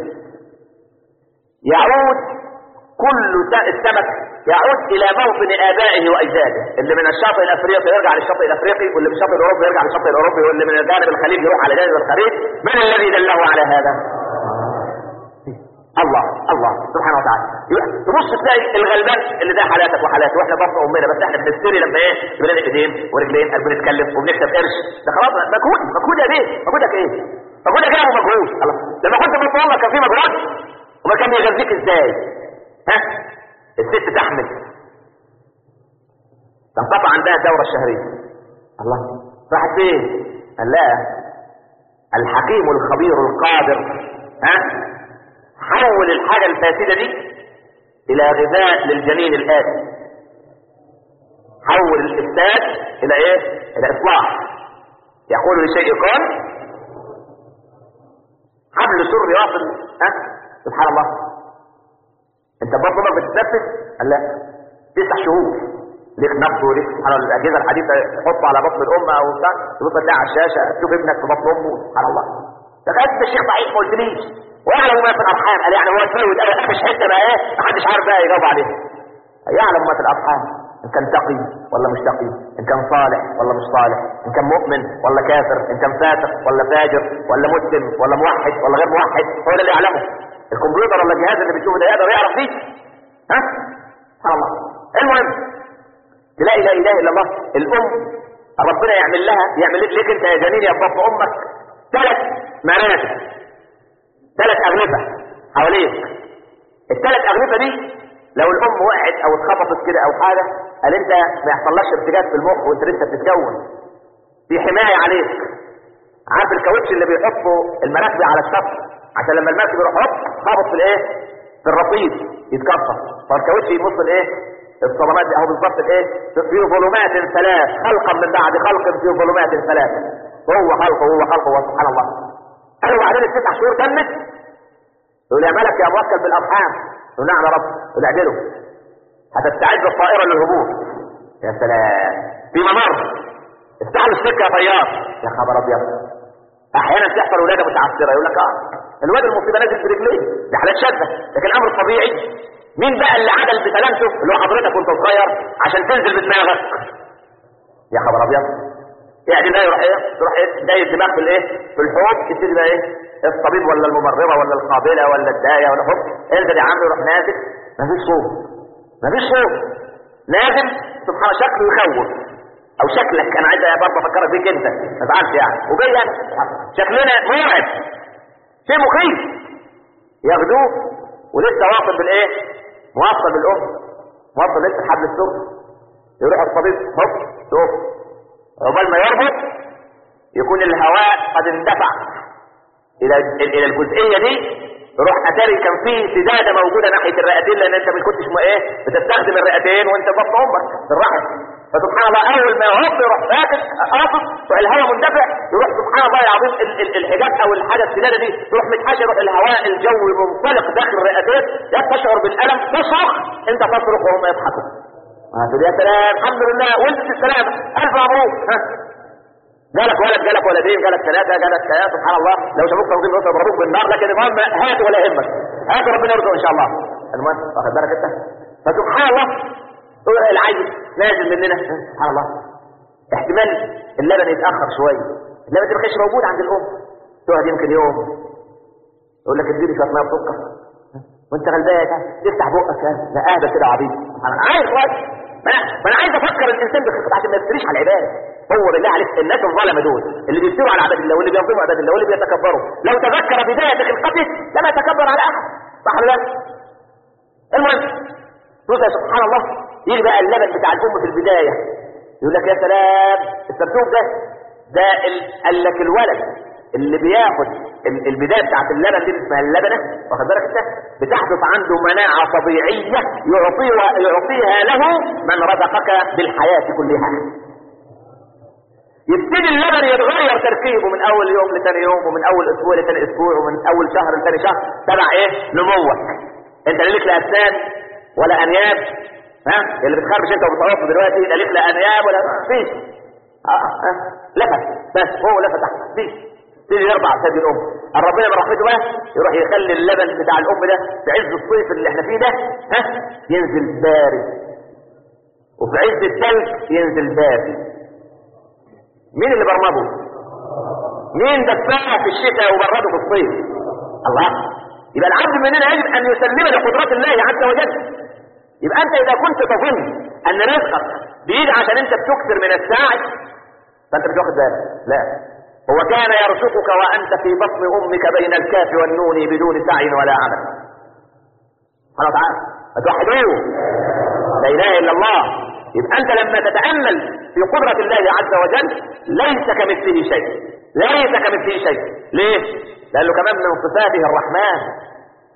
يعود كل السمك يعود الى موطن ابائه واجداده اللي من الشاطئ الافريقي يرجع للشاطئ الافريقي واللي من الشاطئ الاوروبي يرجع للشاطئ الاوروبي واللي من جانب الخليج يروح على جانب الخليج من الذي دله على هذا الله الله سبحانه وتعالى تبص تلاقي الغلبان اللي ده حالاتك وحالاتي واحنا برضه امنا بس احنا بنشتري لما ايه بنلاقي ايدين ورجلين بنتكلم وبنكسب قرش ده خلاص مجهود مجهود يا بيه مجهودك ايه مجهودك ايه ابو مجهود الله لما كنت بتقول كان في مجهود وما كان بيغذيك ازاي ها الست تحمل تنقطع عندها الدورة الشهرية الله راحت فين قال لا الحكيم الخبير القادر ها حول الحاجة الفاسدة دي الى غذاء للجنين الآتي حول الإفساد الى ايه الى اصلاح يقول لشيء قال حبل سر يصل ها سبحان الله انت برضه ما بتتنفس قال لا تسع شهور ليك نبض وليك سبحان الله الاجهزه الحديثه تحطه على بطن الام او بتاع تبص تلاقي على الشاشه تشوف ابنك في بطن امه سبحان الله تخيل انت الشيخ ضعيف ما قلتليش ويعلم ما في الارحام قال يعني هو الفلوس قال مش حته بقى ايه ما حدش عارف بقى يجاوب عليه يعلم ما في الارحام ان كان تقي ولا مش تقي ان كان صالح ولا مش صالح ان كان مؤمن ولا كافر ان كان فاسق ولا فاجر ولا مسلم ولا موحد ولا غير موحد هو ده اللي يعلمه الكمبيوتر ولا الجهاز اللي بتشوفه ده يقدر يعرف دي ها سبحان الله المهم تلاقي لا اله الا الله الام ربنا يعمل لها يعمل لك انت يا جنين يا بطن امك ثلاث مراتب ثلاث اغلفه حواليك الثلاث اغلفه دي لو الام وقعت او اتخبطت كده او حاجه قال انت ما يحصلكش ارتجاج في المخ وانت لسه بتتكون في حمايه عليك عارف الكاوتش اللي بيحطوا المراكب على الشط عشان لما المركب يروح هوب خبط في الايه في الرصيد يتكسر فالكاوتش يبص الايه الصدمات دي اهو بالظبط الايه في ظلمات ثلاث خلقا من بعد خلق في ظلمات ثلاث هو خلقه هو خلقه سبحان الله قالوا بعدين التسع شهور تمت يقول يا ملك يا موكل بالارحام يقول نعم يا رب يقول اعدله هتستعد الطائره للهبوط يا سلام في ممر افتحوا السكه يا طيار يا خبر ابيض احيانا تحصل ولاده متعثره يقول لك اه الواد المصيبه نازل برجليه دي حالات شاذه لكن الامر الطبيعي مين بقى اللي عدل بسلامته اللي هو حضرتك وانت صغير عشان تنزل بدماغك يا خبر ابيض يعني ده يروح ايه يروح ايه داي الدماغ في الايه في الحوض يبتدي بقى ايه الطبيب ولا الممرضه ولا القابله ولا الدايه ولا حب انزل يا عم يروح نازل مفيش صوت مفيش صوت نازل سبحان شكله يخوف او شكلك انا عايز برضه افكرك بيك انت ما تزعلش يعني وجاي يعني شكلنا مرعب شيء مخيف ياخدوه ولسه واصل بالايه موصل بالام موصل لسه حبل السوق يروح الطبيب هوب شوف عقبال ما يربط يكون الهواء قد اندفع الى الى الجزئيه دي روح اتاري كان في سداده موجوده ناحيه الرئتين لان انت ما كنتش ايه بتستخدم الرئتين وانت بطن امك في الرحم فسبحان الله اول ما يهب يروح فاكس قاصص والهواء مندفع يروح سبحان الله العظيم الحجاب او الحاجه السداده دي تروح متحشر يروح الهواء الجوي منطلق داخل الرئتين لا تشعر بالالم تصرخ انت تصرخ وهم يضحكوا هتقول يا سلام الحمد لله ولدت السلامه الف مبروك ها جالك ولد جالك ولدين جالك ثلاثه جالك ثلاثه سبحان الله لو شافوك توجيه نصر يضربوك بالنار لكن المهم هات ولا يهمك هات ربنا يرزقه ان شاء الله المهم واخد بالك انت فسبحان الله العيل نازل مننا سبحان الله احتمال اللبن يتاخر شويه اللبن ما كانش موجود عند الام تقعد يمكن يوم يقول لك اديني شويه ميه بسكر وانت غلبان تفتح بقك لا اهدى كده عبيط انا عايز كويس ما انا عايز افكر الانسان بخطه عشان ما يفتريش على العباده هو بالله عليك الناس الظلمه دول اللي بيفتروا على عباد الله واللي بيظلموا عباد الله واللي بيتكبروا لو تذكر بدايه خلقته لما يتكبر على احد صح ولا لا؟ المهم يقول سبحان الله يجي بقى اللبن بتاع الام في البدايه يقول لك يا سلام السبتوك ده ده قال لك الولد اللي بياخد البدايه بتاعت اللبن دي اسمها اللبنه واخد بالك انت بتحدث عنده مناعه طبيعيه يعطيها يعطيها له من رزقك بالحياه كلها يبتدي اللبن يتغير تركيبه من اول يوم لثاني يوم ومن اول اسبوع لثاني اسبوع ومن اول شهر لثاني شهر تبع ايه نموك انت لا ليك لا اسنان ولا انياب ها اللي بتخرج انت وبتعوض دلوقتي لا ليك لا انياب ولا فيش اه اه لفت بس هو لفت تحت فيش تيجي يرضع سيد الام ربنا من رحمته بقى يروح يخلي اللبن بتاع الام ده في عز الصيف اللي احنا فيه ده ها ينزل بارد وفي عز الثلج ينزل بارد مين اللي برمجه مين دفعه في الشتاء وبرده في الصيف الله يبقى العبد مننا يجب ان يسلم لقدرات الله عز وجل يبقى انت اذا كنت تظن ان رزقك بيجي عشان انت بتكثر من الساعي فانت مش واخد بالك لا هو كان يرزقك وانت في بطن امك بين الكاف والنون بدون سعي ولا عمل سبحانه وتعالى فتوحدوه لا اله الا الله يبقى انت لما تتامل في قدره الله عز وجل ليس كمثله شيء ليس كمثله شيء ليه لانه كمان من صفاته الرحمن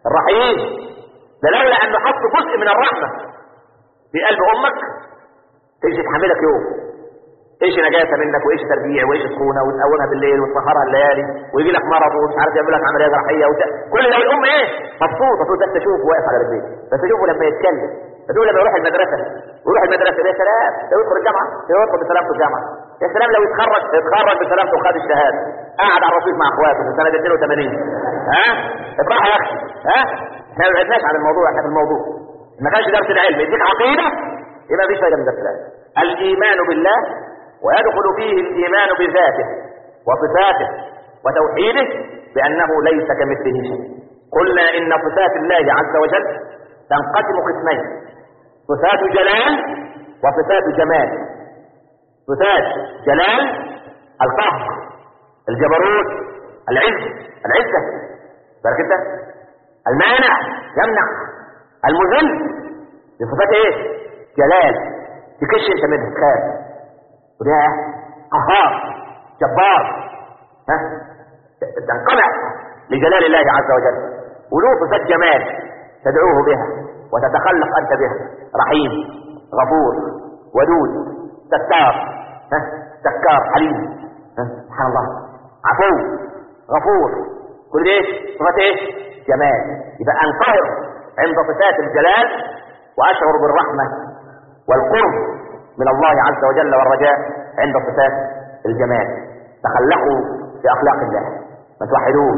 الرحيم ده لولا انه حط جزء من الرحمه في قلب امك ايش تحملك يوم ايش نجاسه منك وايش تربيع وايش سخونه وتقومها بالليل وتسهرها الليالي ويجي لك مرض ومش عارف يعمل لك عمليه جراحيه وت... كل ده الام ايه مبسوطه تقول ده تشوفه واقف على رجليه بس تشوفه لما يتكلم تقول لما يروح المدرسه يروح المدرسه يا سلام ده يدخل الجامعه يدخل بسلامته الجامعه يا سلام لو يتخرج يتخرج بسلامته وخد الشهاده قاعد على الرصيف مع اخواته في سنه 82 ها افرح يا اخي ها احنا ما بعدناش عن الموضوع احنا في الموضوع ما كانش درس العلم يديك عقيده يبقى مفيش فايده من درس العلم الايمان بالله ويدخل فيه الايمان بذاته وصفاته وتوحيده بانه ليس كمثله شيء قلنا ان صفات الله عز وجل تنقسم قسمين صفات جلال وصفات جمال صفات جلال القهر الجبروت العز العزة بارك انت المانع يمنع المذل بصفات ايه جلال تكش انت منه تخاف وده قهار جبار ها تنقلع لجلال الله عز وجل وله صفات جمال تدعوه بها وتتخلق انت بها رحيم غفور ودود ستار ها سكار حليم ها سبحان الله عفو غفور كل ايه صفات ايه جمال يبقى انقهر عند صفات الجلال واشعر بالرحمه والقرب من الله عز وجل والرجاء عند صفات الجمال تخلقوا باخلاق الله ما توحدوه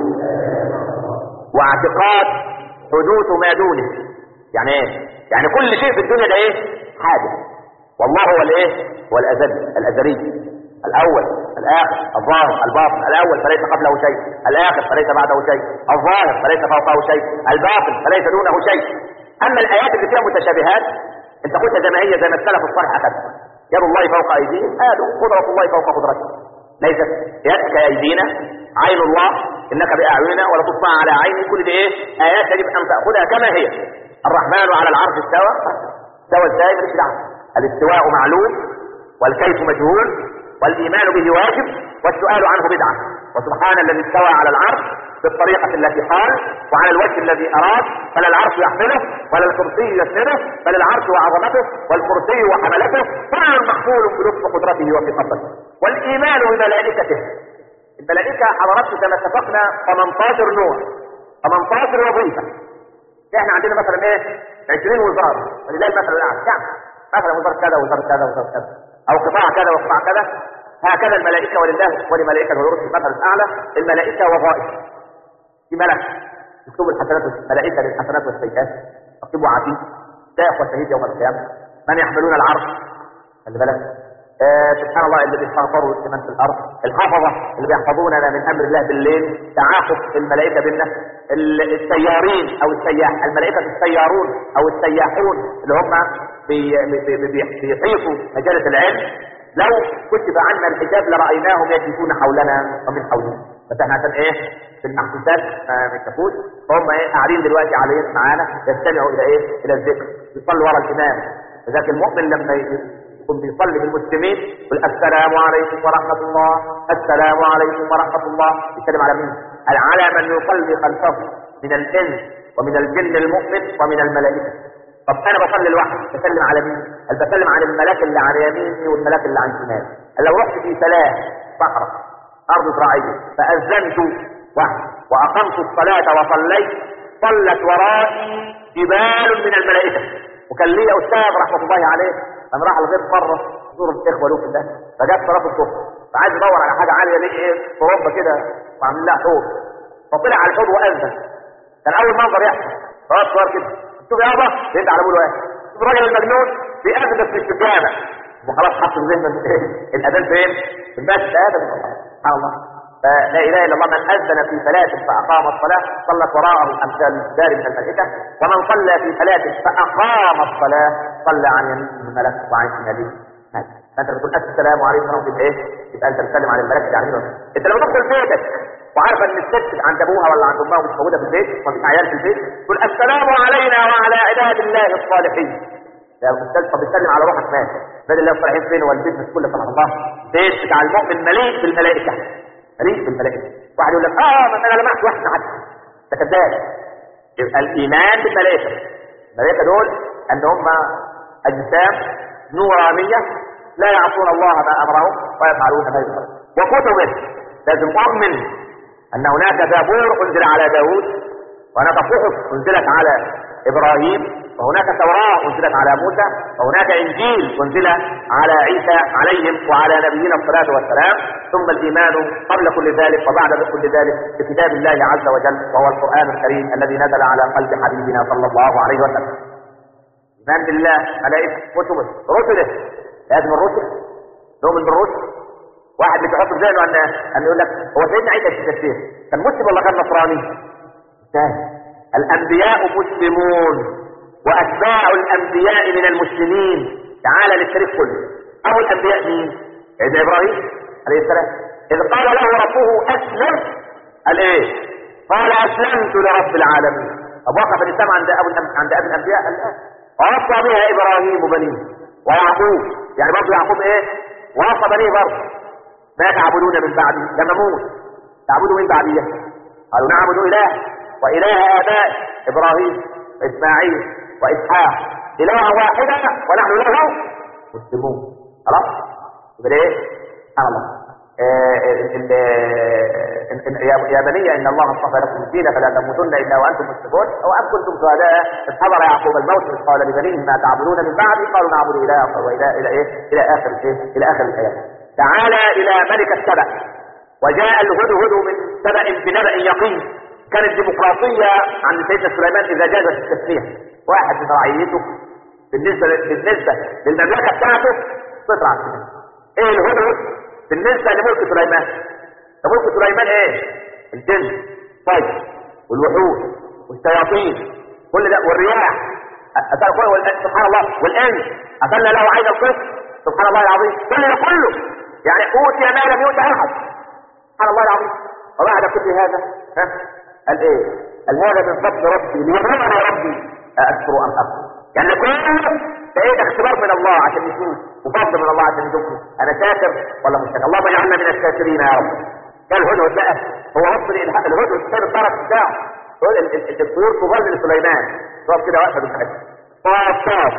واعتقاد حدوث ما دونه يعني ايه يعني كل شيء في الدنيا ده ايه حادث والله هو الايه هو الازلي الازلي الاول الاخر الظاهر الباطن الاول فليس قبله شيء الاخر فليس بعده شيء الظاهر فليس فوقه شيء الباطن فليس دونه شيء اما الايات اللي فيها متشابهات انت قلت زي ما هي زي ما السلف الصالح اخذ يد الله فوق ايديهم قالوا قدره الله فوق قدرته ليست يدك كايدينا عين الله انك باعيننا ولا تصنع على عيني كل دي ايه ايات يجب ان تاخذها كما هي الرحمن على العرش استوى استوى ازاي ماليش دعوه الاستواء معلوم والكيف مجهول والايمان به واجب والسؤال عنه بدعه وسبحان الذي استوى على العرش بالطريقة التي قال وعلى الوجه الذي أراد فلا العرش يحمله ولا الكرسي يسنده بل العرش وعظمته والكرسي وحملته كل مقبول بلطف قدرته وثقته والإيمان بملائكته الملائكة حضراتكم كما اتفقنا 18 نوع 18 وظيفة احنا عندنا مثلا ايه 20 وزارة ولله المثل الاعلى يعني مثلا وزارة كذا وزارة كذا وزارة كذا او قطاع كذا وقطاع كذا هكذا الملائكة ولله ولملائكة ويرسل المثل الاعلى الملائكة وظائف في ملك يكتب الحسنات ملائكة للحسنات والسيئات يكتبوا عتيد ده يخوى الشهيد يوم القيامة من يحملون العرش خلي بالك آه سبحان الله الذي استغفروا لمن في الارض الحفظه اللي بيحفظوننا من امر الله بالليل تعاقب الملائكه بينا السيارين او السياح الملائكه السيارون او السياحون اللي هم بيحيطوا مجالة العلم لو كتب عنا الحجاب لرايناهم يجلسون حولنا ومن حولنا بس احنا عشان ايه في المحسوسات ما يكتفوش فهم ايه قاعدين دلوقتي علينا معانا يستمعوا الى ايه الى الذكر يصلوا ورا الامام لذلك المؤمن لما يكون بيصلي بالمسلمين يقول السلام عليكم ورحمة الله السلام عليكم ورحمة الله يتكلم على مين؟ على من يصلي خلفه من الإنس ومن الجن المؤمن ومن الملائكة طب أنا بصلي لوحدي بسلم على مين؟ هل بسلم على الملاك اللي عن يميني والملاك اللي عن شمالي لو رحت في سلام صحراء أرض زراعية فأذنت واحد وأقمت الصلاة وصليت صلت ورائي جبال من الملائكة وكان لي أستاذ رحمة الله عليه كان راح الغير مرة زور الإخوة له في الله فجاب صلاة الصبح فعايز يدور على حاجة عالية ليه إيه تربة كده وعامل لها حوض فطلع على الحوض وأذن كان أول منظر يحصل صلاة صغير كده شوف يابا يدعي على أبوه واحد شوف الراجل المجنون بيأذن بس مش في الجامع وخلاص حط في ذهنه الأذان فين؟ في المسجد هذا سبحان الله فلا اله الا الله من اذن في صلاه فاقام الصلاه صلت وراءه امثال دار من الملائكه ومن صلى في صلاه فاقام الصلاه صلى عن يمين الملك وعن شماله فانت بتقول السلام عليكم ورحمه الله ايه يبقى انت بتسلم على الملك يعني انت لو تدخل بيتك وعارفه ان الست عند ابوها ولا عند امها مش موجوده في البيت ومفيش عيال في البيت تقول السلام علينا وعلى عباد الله الصالحين يا استاذ طب بتسلم على روحك مات بدل الله الصالحين فين والبيت مش كله سبحان الله بيت بتاع المؤمن مليء بالملائكه مليء بالملائكه واحد يقول لك اه ما انا لمحت واحد حد ده كذاب يبقى الايمان بالملائكه الملائكه دول ان هم اجسام نورانيه لا يعصون الله ما امرهم ويفعلون ما يؤمرون وكتبه لازم اؤمن ان هناك زبور انزل على داود وهناك صحف انزلت على ابراهيم وهناك توراة انزلت على موسى وهناك انجيل انزل على عيسى عليهم وعلى نبينا الصلاة والسلام ثم الايمان قبل كل ذلك وبعد كل ذلك بكتاب الله عز وجل وهو القرآن الكريم الذي نزل على قلب حبيبنا صلى الله عليه وسلم ايمان بالله ملائكة كتبه رسله لازم الرسل نؤمن بالرسل واحد بتحط في ذهنه ان ان يقول لك هو سيدنا عيسى في التفسير كان مسلم ولا كان نصراني؟ الانبياء مسلمون واتباع الانبياء من المسلمين تعالى للتاريخ كله ابو الانبياء مين؟ سيدنا ابراهيم عليه السلام اذ قال له ربه اسلم قال ايه؟ قال اسلمت لرب العالمين طب وقف الاسلام عند ابو عند ابي الانبياء قال لا ووصى بها ابراهيم بنيه ويعقوب يعني برضه يعقوب ايه؟ ووصى بنيه برضه ما تعبدون من بعدي لما موت تعبدوا من بعدي قالوا نعبد اله واله اباء ابراهيم واسماعيل واسحاق الها واحده ونحن له مسلمون خلاص يبقى ايه سبحان الله يا بني ان الله اصطفى لكم الدين فلا تموتن الا وانتم مسلمون او ام كنتم شهداء اذ حضر يعقوب الموت اذ قال لبنيه ما تعبدون من بعدي قالوا نعبد اله والى الى ايه الى اخر الايه الى اخر الايات تعالى الى ملك السبع وجاء الهدهد من سبع بنبأ يقين كانت ديمقراطية عند سيدنا سليمان إذا جازت التسمية واحد من رعيته بالنسبة بالنسبة للمملكة بتاعته صفر على السنة ايه الهدهد بالنسبة لملك سليمان ملك سليمان ايه الجن طيب والوحوش والشياطين كل ده والرياح سبحان الله والانس أفل له عين القسط سبحان الله العظيم كل ده كله يعني اوتي ما لم يؤت احد سبحان الله العظيم وبعد كل هذا ها قال ايه قال هذا من فضل ربي ليبلغني ربي اشكر ام اكفر يعني كله ده ايه اختبار من الله عشان يشوف وفضل من الله عشان يشوف انا شاكر ولا مش شاكر اللهم اجعلنا من الشاكرين يا رب ده الهدهد بقى هو وصل الهدهد ساب الطرف بتاعه الطيور تظل لسليمان تقف كده واقفه بتاعتها طاف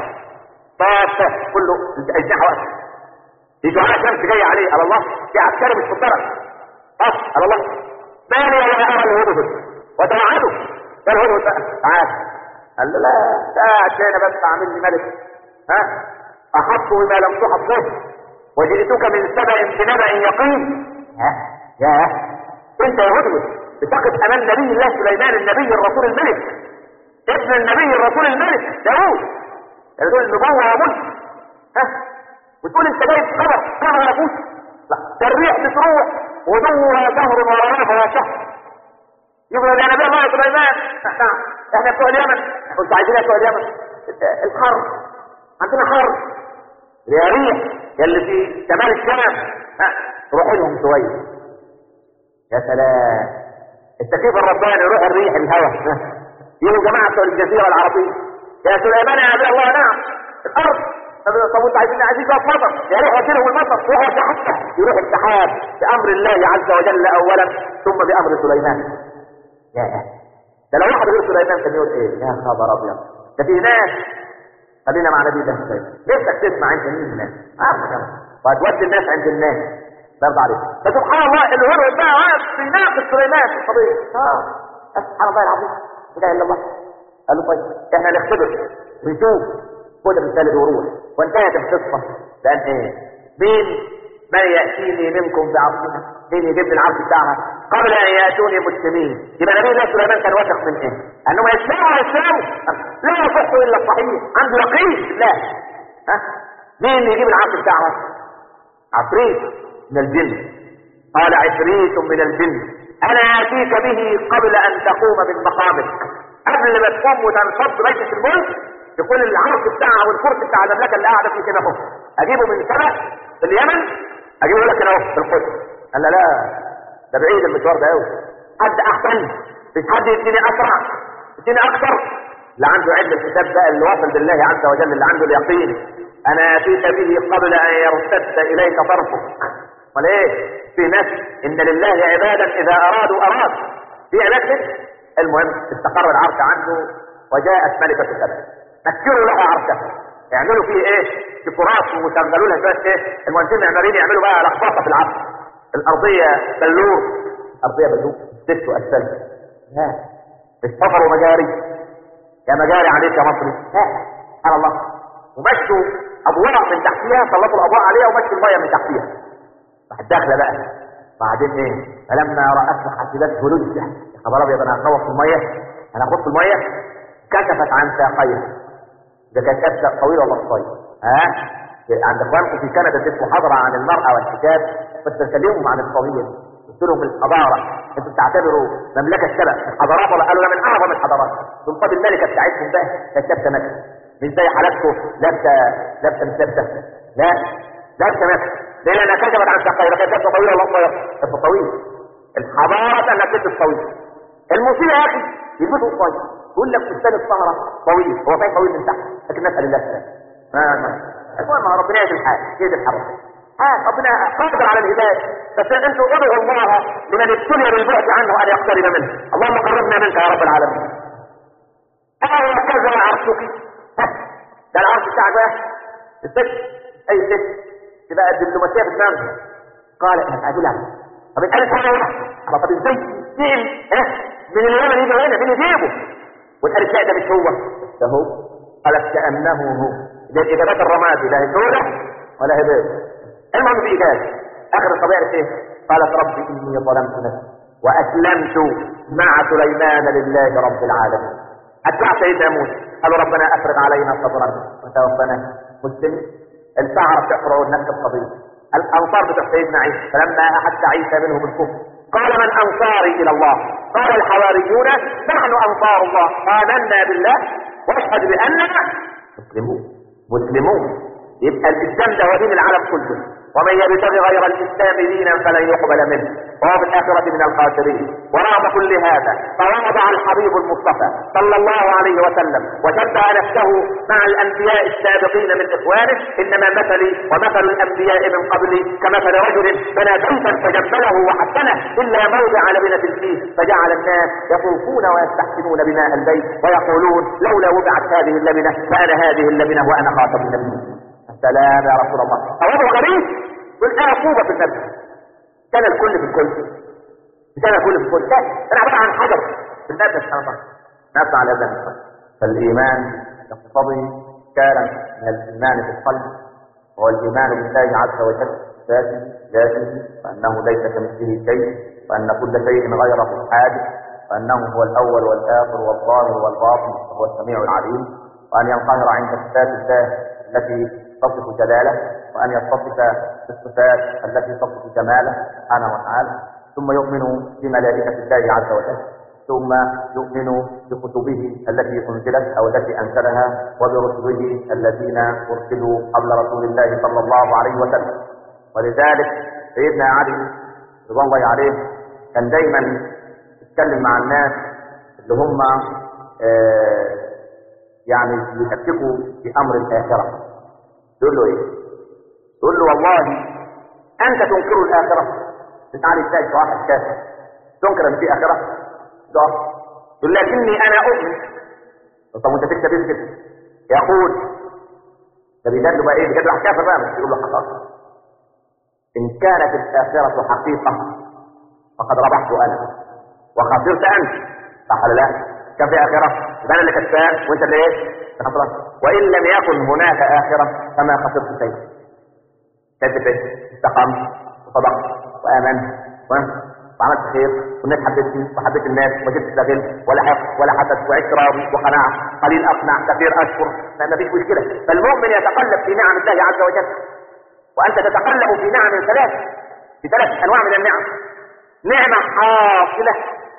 طاف كله اجنحه واقفه دي دعاء شمس جاي عليه على الله في عسكري مش في الطرف بس على الله ما لي ولا ارى الهدهد وتوعده ده الهدهد بقى تعال قال له لا ده عشان بس اعمل لي ملك ها احط بما لم تحط به وجئتك من سبع بنبأ يقين ها يا انت يا هدهد بتقف امام نبي الله سليمان النبي الرسول الملك ابن النبي الرسول الملك داوود يقول النبوة يا ملك ها وتقول انت جايب خبر خبر يا ابوك لا ده الريح بتروح ودورها شهر وراها شهر يقول يا نبي الله سليمان احنا بتوع اليمن كنت عايزين بتوع اليمن الحر عندنا حر يا ريح يا اللي في شمال الشام روح لهم شويه يا سلام التكييف الرباني يروح الريح الهواء يجوا جماعه بتوع الجزيره العربيه يا سليمان يا نبي الله نعم الارض طب انت عايزين عايزين بقى مطر يا روح وكيله المطر روح يتحكم يروح السحاب بامر الله عز وجل اولا ثم بامر سليمان يا ده لو واحد غير سليمان كان يقول ايه يا خبر ابيض ده في ناس خلينا مع نبي الله نفسك تسمع انت مين الناس اه وهتودي الناس عند الناس برضه عليك فسبحان الله الهرب بقى واقف في ناقص سليمان في القضيه اه سبحان الله العظيم لا اله الا الله قال له طيب احنا نختبر ونشوف كل مثال وروح وانتهت القصه لان ايه مين من ياتيني منكم بعرشها مين يجيب لي العرش بتاعها قبل ان ياتوني مسلمين يبقى نبي الله سليمان كان واثق من ايه؟ انهم يسلموا يسلموا لا يصح الا الصحيح عنده يقين لا ها مين يجيب العرش بتاعها؟ عفريت من الجن قال عفريت من الجن انا اتيك به قبل ان تقوم من مقامك قبل ما تقوم وتنصب بيتك الملك يكون العرش بتاعها والكرسي بتاع المملكه اللي قاعده فيه كده اهو اجيبه من سبع في اليمن اجيبه لك هنا اهو في القدس قال لا لا ده بعيد المشوار ده قوي حد احسن مش حد يديني اسرع يديني اكثر اللي عنده علم الكتاب بقى اللي واصل بالله عز وجل اللي عنده اليقين انا اتيت به قبل ان يرتد اليك طرفك امال ايه في ناس ان لله عبادا اذا ارادوا اراد في عباد كده المهم استقر العرش عنده وجاءت ملكة سبع مكروا له عرشه يعملوا فيه ايه ديكورات وشغلوا لها شويه ايه المهندسين المعماريين يعملوا بقى لخبطه في العرش الارضيه بلور ارضيه بلور ست واسفل لا السفر ومجاري يا مجاري عليك يا مصري لا سبحان الله ومشوا اضواء من تحتها سلطوا الاضواء عليها ومشوا الميه من تحتها راحت داخله بقى بعدين ايه فلما رأته حسبته لجة يا خبر ابيض انا هخوف في الميه انا هخوف في الميه كشفت عن ساقيها ده كانت كشفه طويله ولا قصيره ها عند اخوانكم في كندا اسمه محاضره عن المراه والحجاب بس بكلمهم عن الطويل قلت لهم الحضاره انتوا بتعتبروا مملكه سبع الحضارات ولا قالوا لا من اعظم الحضارات دول طب الملكه بتاعتهم بقى كانت لابسه مكه مش زي حالاتكم لابسه لابسه مش لابسه لا لابسه مكه ليه لانها كشفت عن ساقيها كانت لابسه طويله ولا قصيره كانت طويله الحضاره انها تلبس طويل المثير يا اخي يلبسوا قصير يقول لك فستان السهره طويل هو فين طويل من تحت لكن نسال الله السلامه ما ما المهم ربنا يهدي الحال يهدي الحال ها ربنا قادر على الهدايه بس انتوا ادعوا الله لمن ابتلي بالبعد عنه ان يقترب منه اللهم قربنا منك يا رب العالمين اهو كذا عرشك ده العرش بتاعك بقى الست اي ست تبقى الدبلوماسيه في دماغها قال انا عايز لها طب الالف انا طب ازاي فين ها من اليمن يجي هنا فين يجيبه والالف لا ده مش هو ده هو قالت كانه هو ده اجابات الرمادي لا هي سوره ولا هي بيض المهم في اجابه اخر الطبيعه ايه قالت ربي اني ظلمت نفسي واسلمت مع سليمان لله رب العالمين اتبع سيدنا موسى قالوا ربنا افرغ علينا صبرا وتوفنا مسلم السعر بتقرأ نفس القضيه الانصار بتوع سيدنا عيسى فلما احس عيسى منهم الكفر قال من انصاري الى الله قال الحواريون نحن انصار الله امنا بالله واشهد باننا مسلمون مسلمون يبقى الاسلام ده هو دين العالم كله ومن يبتغي غير الاسلام دينا فلن يقبل منه وهو في الاخره من الخاسرين ورغم كل هذا فوضع الحبيب المصطفى صلى الله عليه وسلم وشبه نفسه مع الانبياء السابقين من اخوانه انما مثلي ومثل الانبياء من قبلي كمثل رجل بنى بيتا فجمله وحسنه الا موضع لبنه فيه فجعل الناس يطوفون ويستحسنون بناء البيت ويقولون لولا وضعت هذه اللبنه فانا هذه اللبنه وانا خاتم النبيين السلام يا رسول الله أوضع غريب يقول أنا طوبة في النبي كان الكل في الكل كان الكل في الكل كان أنا عبارة عن حجر في النبي سبحانه وتعالى نفع على ذلك فالإيمان يقتضي كان من الإيمان في القلب هو الإيمان بالله عز وجل ذاته ذاته وأنه ليس كمثله شيء وأن كل شيء غيره حادث وأنه هو الأول والآخر والظاهر والباطن وهو السميع العليم وأن ينقهر عند صفات الله التي تصف جلاله وأن يتصف بالصفات التي تصف جماله سبحانه وتعالى ثم يؤمن بملائكة الله عز وجل ثم يؤمن بكتبه التي أنزلت أو التي أنزلها وبرسله الذين أرسلوا قبل رسول الله صلى الله عليه وسلم ولذلك سيدنا علي رضوان الله عليه كان دايما يتكلم مع الناس اللي هم آه يعني يشككوا في أمر الآخرة يقول له ايه يقول له والله انت تنكر الاخره تعالي ازاي واحد كافر تنكر ان في اخره ده يقول لكني انا اؤمن طب وانت تكتب ايه كده يقول ده بيجادل بقى ايه بيجادل على الكافر بقى مش يقول له حقائق ان كانت الاخره حقيقه فقد ربحت انا وخسرت انت صح ولا لا كان في اخره يبقى انا اللي كسبان وانت اللي ايه خسران وان لم يكن هناك اخره فما خسرت شيء كذبت استقمت وصدقت وامنت وعملت خير والناس حبتني وحبيت الناس وجبت استغل ولا حقد ولا حسد وعشت راضي وقناعه قليل اقنع كثير اشكر ما فيش مشكله فالمؤمن يتقلب في نعم الله عز وجل وانت تتقلب في نعم ثلاث في ثلاث انواع من النعم نعمه حاصله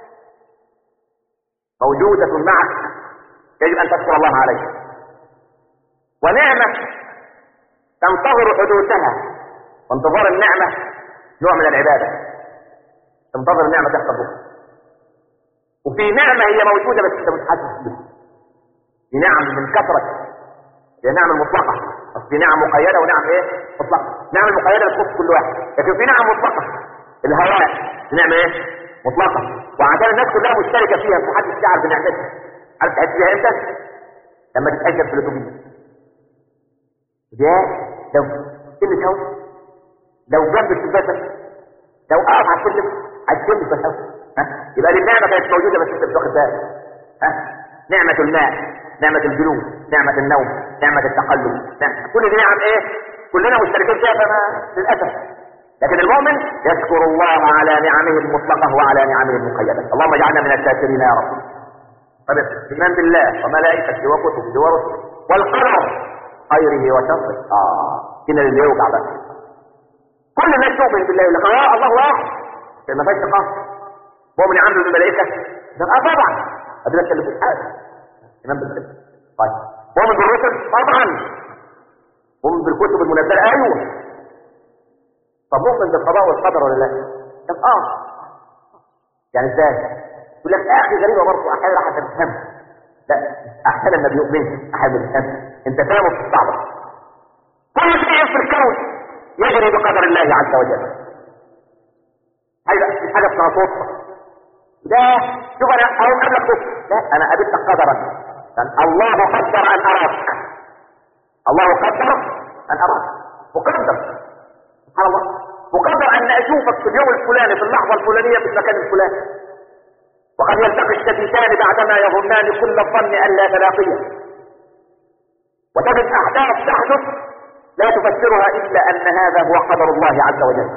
موجوده معك يجب ان تشكر الله عليها ونعمه تنتظر حدوثها وانتظار النعمه نوع من العباده تنتظر النعمه تحصل بكره وفي نعمه هي موجوده بس انت مش حاسس بيها في نعم من كثره هي نعم المطلقه بس في نعم مقيده ونعم ايه مطلقه نعم المقيده بتخص كل واحد لكن في نعم مطلقه الهواء نعمه ايه مطلقة وعشان الناس كلها مشتركة فيها محدش يعرف بنعمتها عارف تحس فيها امتى؟ لما تتأجر في الأتوبيس يا لو كلمة هوا لو جنب الشباك لو اقف على السلم على السلم بس ها يبقى دي النعمة كانت موجودة بس انت مش واخد بالك ها نعمة الماء نعمة الجلوس نعمة النوم نعمة التقلب نعمة. كل دي نعم ايه كلنا مشتركين فيها فما للأسف لكن المؤمن يشكر الله على نعمه المطلقة وعلى نعمه المقيدة اللهم اجعلنا من الشاكرين يا رب طيب الايمان بالله وملائكته وكتبه ورسله والقدر خيره وشره اه كده اللي يوجع بقى كل الناس تؤمن بالله يقول لك اه الله واحد ما فيش نقاش مؤمن عنده بالملائكه ده اه طبعا ادرك اللي في الحاجه ايمان بالله طيب مؤمن بالرسل طبعا مؤمن بالكتب المنزله ايوه طب مؤمن بالقضاء والقدر ولا لا؟ طب اه يعني ازاي؟ يقول لك يا اخي غريبه برضه احيانا راح تفهم لا احيانا ما بيؤمنش احيانا ما بيفهمش انت فاهمه في الصعبه كل شيء في الكون يجري بقدر الله عز وجل هذا حاجه اسمها صدفه ده شوف انا اقوم قبلك صدفه لا انا قابلتك قدرا لان الله قدر ان اراك الله قدر ان اراك مقدر سبحان الله مقدر ان اشوفك في اليوم الفلاني في اللحظه الفلانيه في المكان الفلاني وقد يلتقي الشتيتان بعدما يظنان كل الظن ان لا تلاقيه وتجد احداث تحدث لا تفسرها الا ان هذا هو قدر الله عز وجل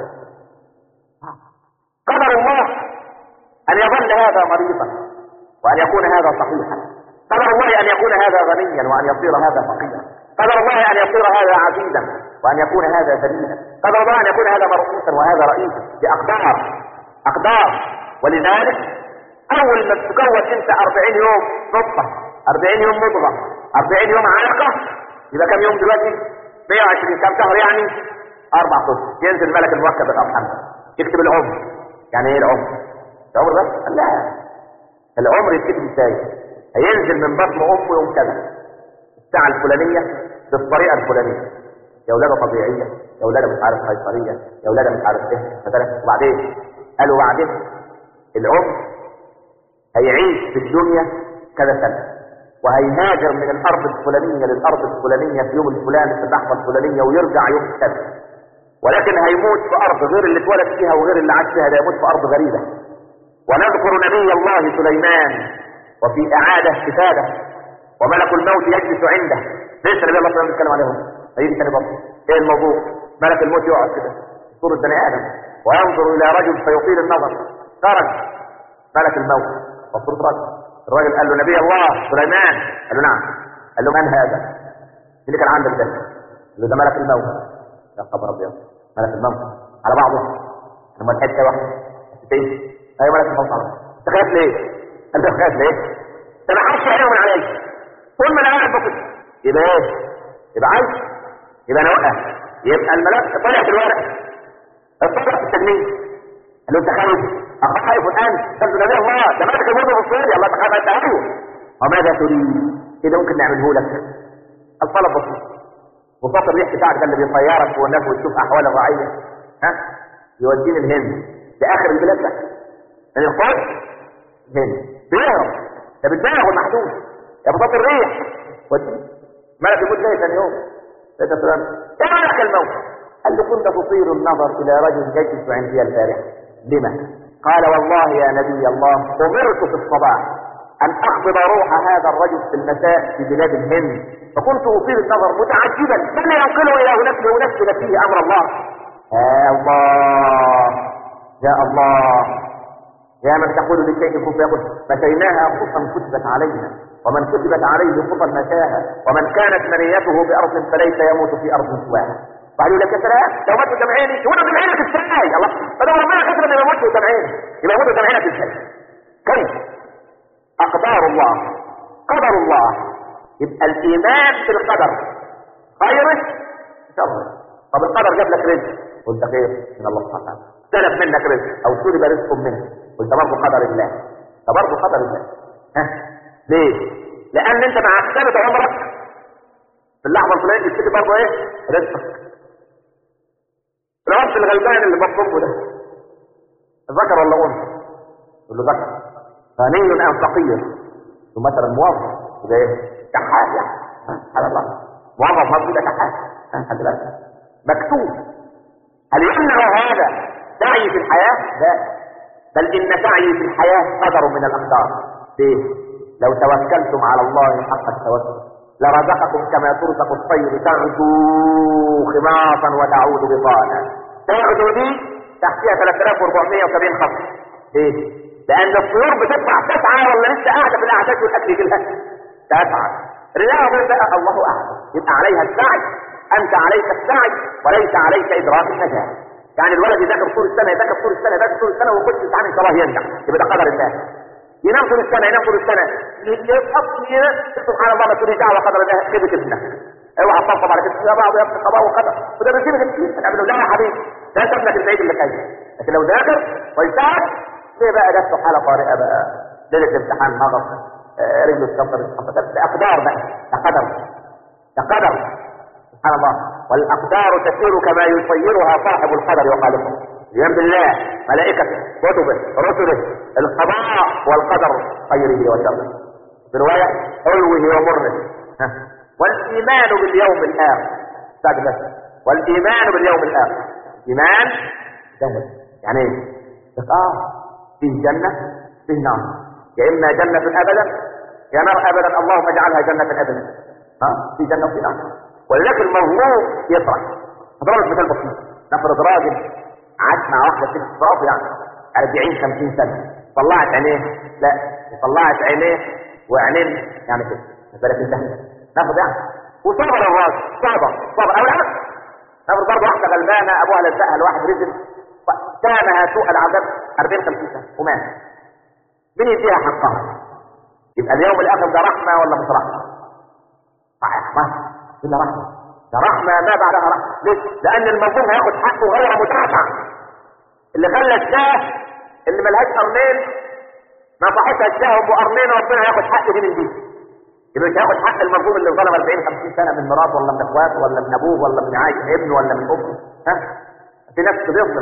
قدر الله ان يظل هذا مريضا وان يكون هذا صحيحا قدر الله ان يكون هذا غنيا وان يصير هذا فقيرا قدر الله ان يصير هذا عزيزا وان يكون هذا ذليلا قدر الله ان يكون هذا مرؤوسا وهذا رئيسا باقدار اقدار ولذلك اول ما تتجوز انت 40 يوم نطفه 40 يوم مضغه 40 يوم علقه يبقى كم يوم دلوقتي 120 كم شهر يعني اربع اشهر ينزل ملك الموكل بالارحام يكتب العمر يعني ايه العمر العمر بس لا العمر يكتب ازاي هينزل من بطن امه يوم كذا الساعه الفلانيه بالطريقه الفلانيه يا ولاده طبيعيه يا ولاده مش عارف قيصريه يا ولاده مش عارف ايه مثلا وبعدين قالوا بعدين العمر هيعيش في الدنيا كذا سنة وهيهاجر من الأرض الفلانية للأرض الفلانية في يوم الفلاني في اللحظة الفلانية ويرجع يوم كذا ولكن هيموت في أرض غير اللي اتولد فيها وغير اللي عاش فيها ده يموت في أرض غريبة ونذكر نبي الله سليمان وفي إعادة استفادة وملك الموت يجلس عنده ليس نبي الله صلى الله عليه وسلم بيتكلم عليهم هيجي تاني برضه ايه الموضوع ملك الموت يقعد كده صورة بني آدم وينظر إلى رجل فيطيل النظر خرج ملك الموت وصورة رجل الراجل قال له نبي الله سليمان قال له نعم قال له من هذا اللي كان عندك ده قال له ده ملك الموت يا خبر ابيض ملك الموت على بعضه لما الحته واحده فين ايوه ملك الموت على انت خايف ليه انت خايف ليه انت ما حدش عينه من عليا طول ما انا قاعد بكت يبقى ايه يبقى عايز يبقى انا وقع يبقى الملك طلع في الورق اطلع في التجميل قال له انت خايف أخايف الآن قلت نبي الله ده مالك الموضوع الصوري الله تخاف أنت أيوه وماذا تريد كده ممكن نعمله لك الطلب بسيط وصوت الريح بتاعك ده اللي بيطيرك والناس وتشوف أحوال الرعية ها يوديني الهند لآخر البلاد ده من الخوف الهند بيهرب ده بالدماغ والمحدود يا بساط الريح وديني ملك الموت جاي ثاني يوم لقيت فلان ايه ملك الموت قال له كنت تطير النظر الى رجل يجلس عندي البارحه لما قال والله يا نبي الله أمرت في الصباح أن أقبض روح هذا الرجل في المساء في بلاد الهند فكنت أطيل النظر متعجبا من ينقله إلى هناك لأنفذ فيه أمر الله يا الله يا الله يا من تقول لشيء كن فيقول مشيناها خطا كتبت علينا ومن كتبت عليه خطا مشاها ومن كانت منيته بأرض فليس يموت في أرض سواها بعد يقول لك يا سلام لو مات قدام عيني وانا قدام عينك ازاي الله فده ربنا كتب انه يموت قدام عيني يبقى يموت قدام عينك ازاي كيف اقدار الله قدر الله يبقى الايمان بالقدر خيره شره طب القدر جاب لك رزق قلت خير من الله سبحانه وتعالى سلب منك رزق او سلب رزق منك قلت برضه قدر الله ده برضه قدر الله ها ليه؟ لان انت مع كتابه عمرك في اللحظه الفلانيه تكتب برضه ايه؟ رزقك العرف الغلبان اللي بطلبه ده ذكر ولا انثى يقول له ذكر غني ام فقير ثم مثلا موظف يبقى ايه كحال يعني سبحان الله موظف مصري ده كحال خد بالك مكتوب هل يمنع هذا سعي في الحياه؟ لا بل ان سعي في الحياه قدر من الاقدار ليه؟ لو توكلتم على الله حق التوكل لرزقكم كما ترزق الطير تغدو خماصا وتعود بطانا تغدو دي تحتها 3470 خط ليه؟ لان الطيور بتطلع تسعى ولا لسه قاعده في الاعداد والاكل يجي لها تسعى الرياضه بقى الله اعلم يبقى عليها السعي انت عليك السعي وليس عليك ادراك النجاح يعني الولد يذاكر طول السنه يذاكر طول السنه يذاكر طول السنه ويخش امتحان ان شاء الله ينجح يبقى ده قدر الله ينام طول السنه ينام طول السنه يسقط سبحان الله ما تقولي دعوه قدر الله كذبت ابنك اوعى تطبطب على كده يا بعض يا ابن قضاء وقدر وده بيجيب الكتير هتعمله لا يا حبيبي ده انت ابنك البعيد اللي خايف لكن لو ذاكر ويساعد ليه بقى جت حاله طارئه بقى ليله الامتحان هضم آه، رجله اتكسرت اتكسرت. ده اقدار بقى ده قدر ده قدر سبحان الله والاقدار تسير كما يسيرها صاحب القدر وخالقه بيد الله ملائكته كتبه رسله القضاء والقدر خيره وشره في روايه حلوه ومره ها. والايمان باليوم الاخر بعد بس والايمان باليوم الاخر ايمان سهل يعني ايه اه فيه جنه فيه نار يا اما جنه ابدا يا نار ابدا اللهم اجعلها جنه ابدا ها في جنه وفي نار ولكن المظلوم يفرح هضرب مثال بسيط نفرض راجل قعدت مع واحده ست صراف يعني 40 50 سنه طلعت عينيه لا طلعت عينيه وعينين يعني كده بالك انت ناخد يعني وصبر الراجل صبر صبر او العكس نفرض برضه واحده غلبانه ابوها لزقها لواحد رزق كانها سوء العذاب 40 50 سنه ومات مين يديها حقها يبقى اليوم الاخر ده رحمه ولا مش رحمه؟ رحمه الا رحمه ده رحمه ما بعدها رحمه ليه؟ لان المظلوم هياخد حقه غير مدافع اللي خلى الشاه اللي ملهاش قرنين نصحتها الشاه ابو قرنين ربنا هياخد حقه دي من دي يبقى مش هياخد حق المظلوم اللي ظلم 40 50 سنه من مراته ولا من اخواته ولا من ابوه ولا من عايش ابنه ولا من امه ها في نفس بيظلم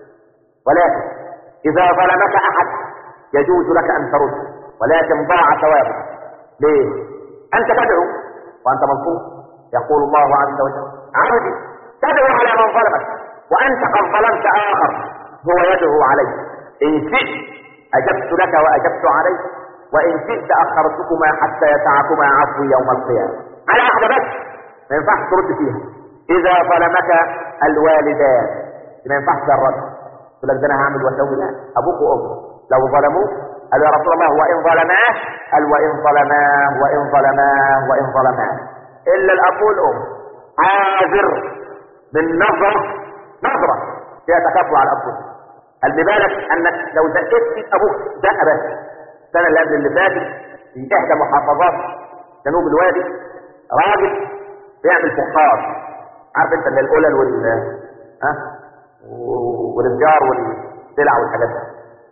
ولكن اذا ظلمك احد يجوز لك ان ترد ولكن ضاع ثوابه ليه انت تدعو وانت مظلوم يقول الله عز وجل عبدي تدعو على من ظلمك وانت قد ظلمت اخر هو يدعو عليك ان شئت اجبت لك واجبت عليك وان شئت اخرتكما حتى يسعكما عفوي يوم القيامه على واحده بس ما ينفعش ترد فيها اذا ظلمك الوالدان ما ينفعش الرد يقول لك ده انا هعمل واسوي لا ابوك وامك لو ظلموك قال يا رسول الله وان ظلماه قال وان ظلماه وان ظلماه وان ظلماه الا الاب والام حاذر من نظره نظره فيها تكافؤ على الاب والام قال ببالك انك لو زقيت في ابوك زقه بس السنه اللي قبل اللي فاتت في احدى محافظات جنوب الوادي راجل بيعمل فخار عارف انت اللي القلل وال ها والانجار والسلع والحاجات دي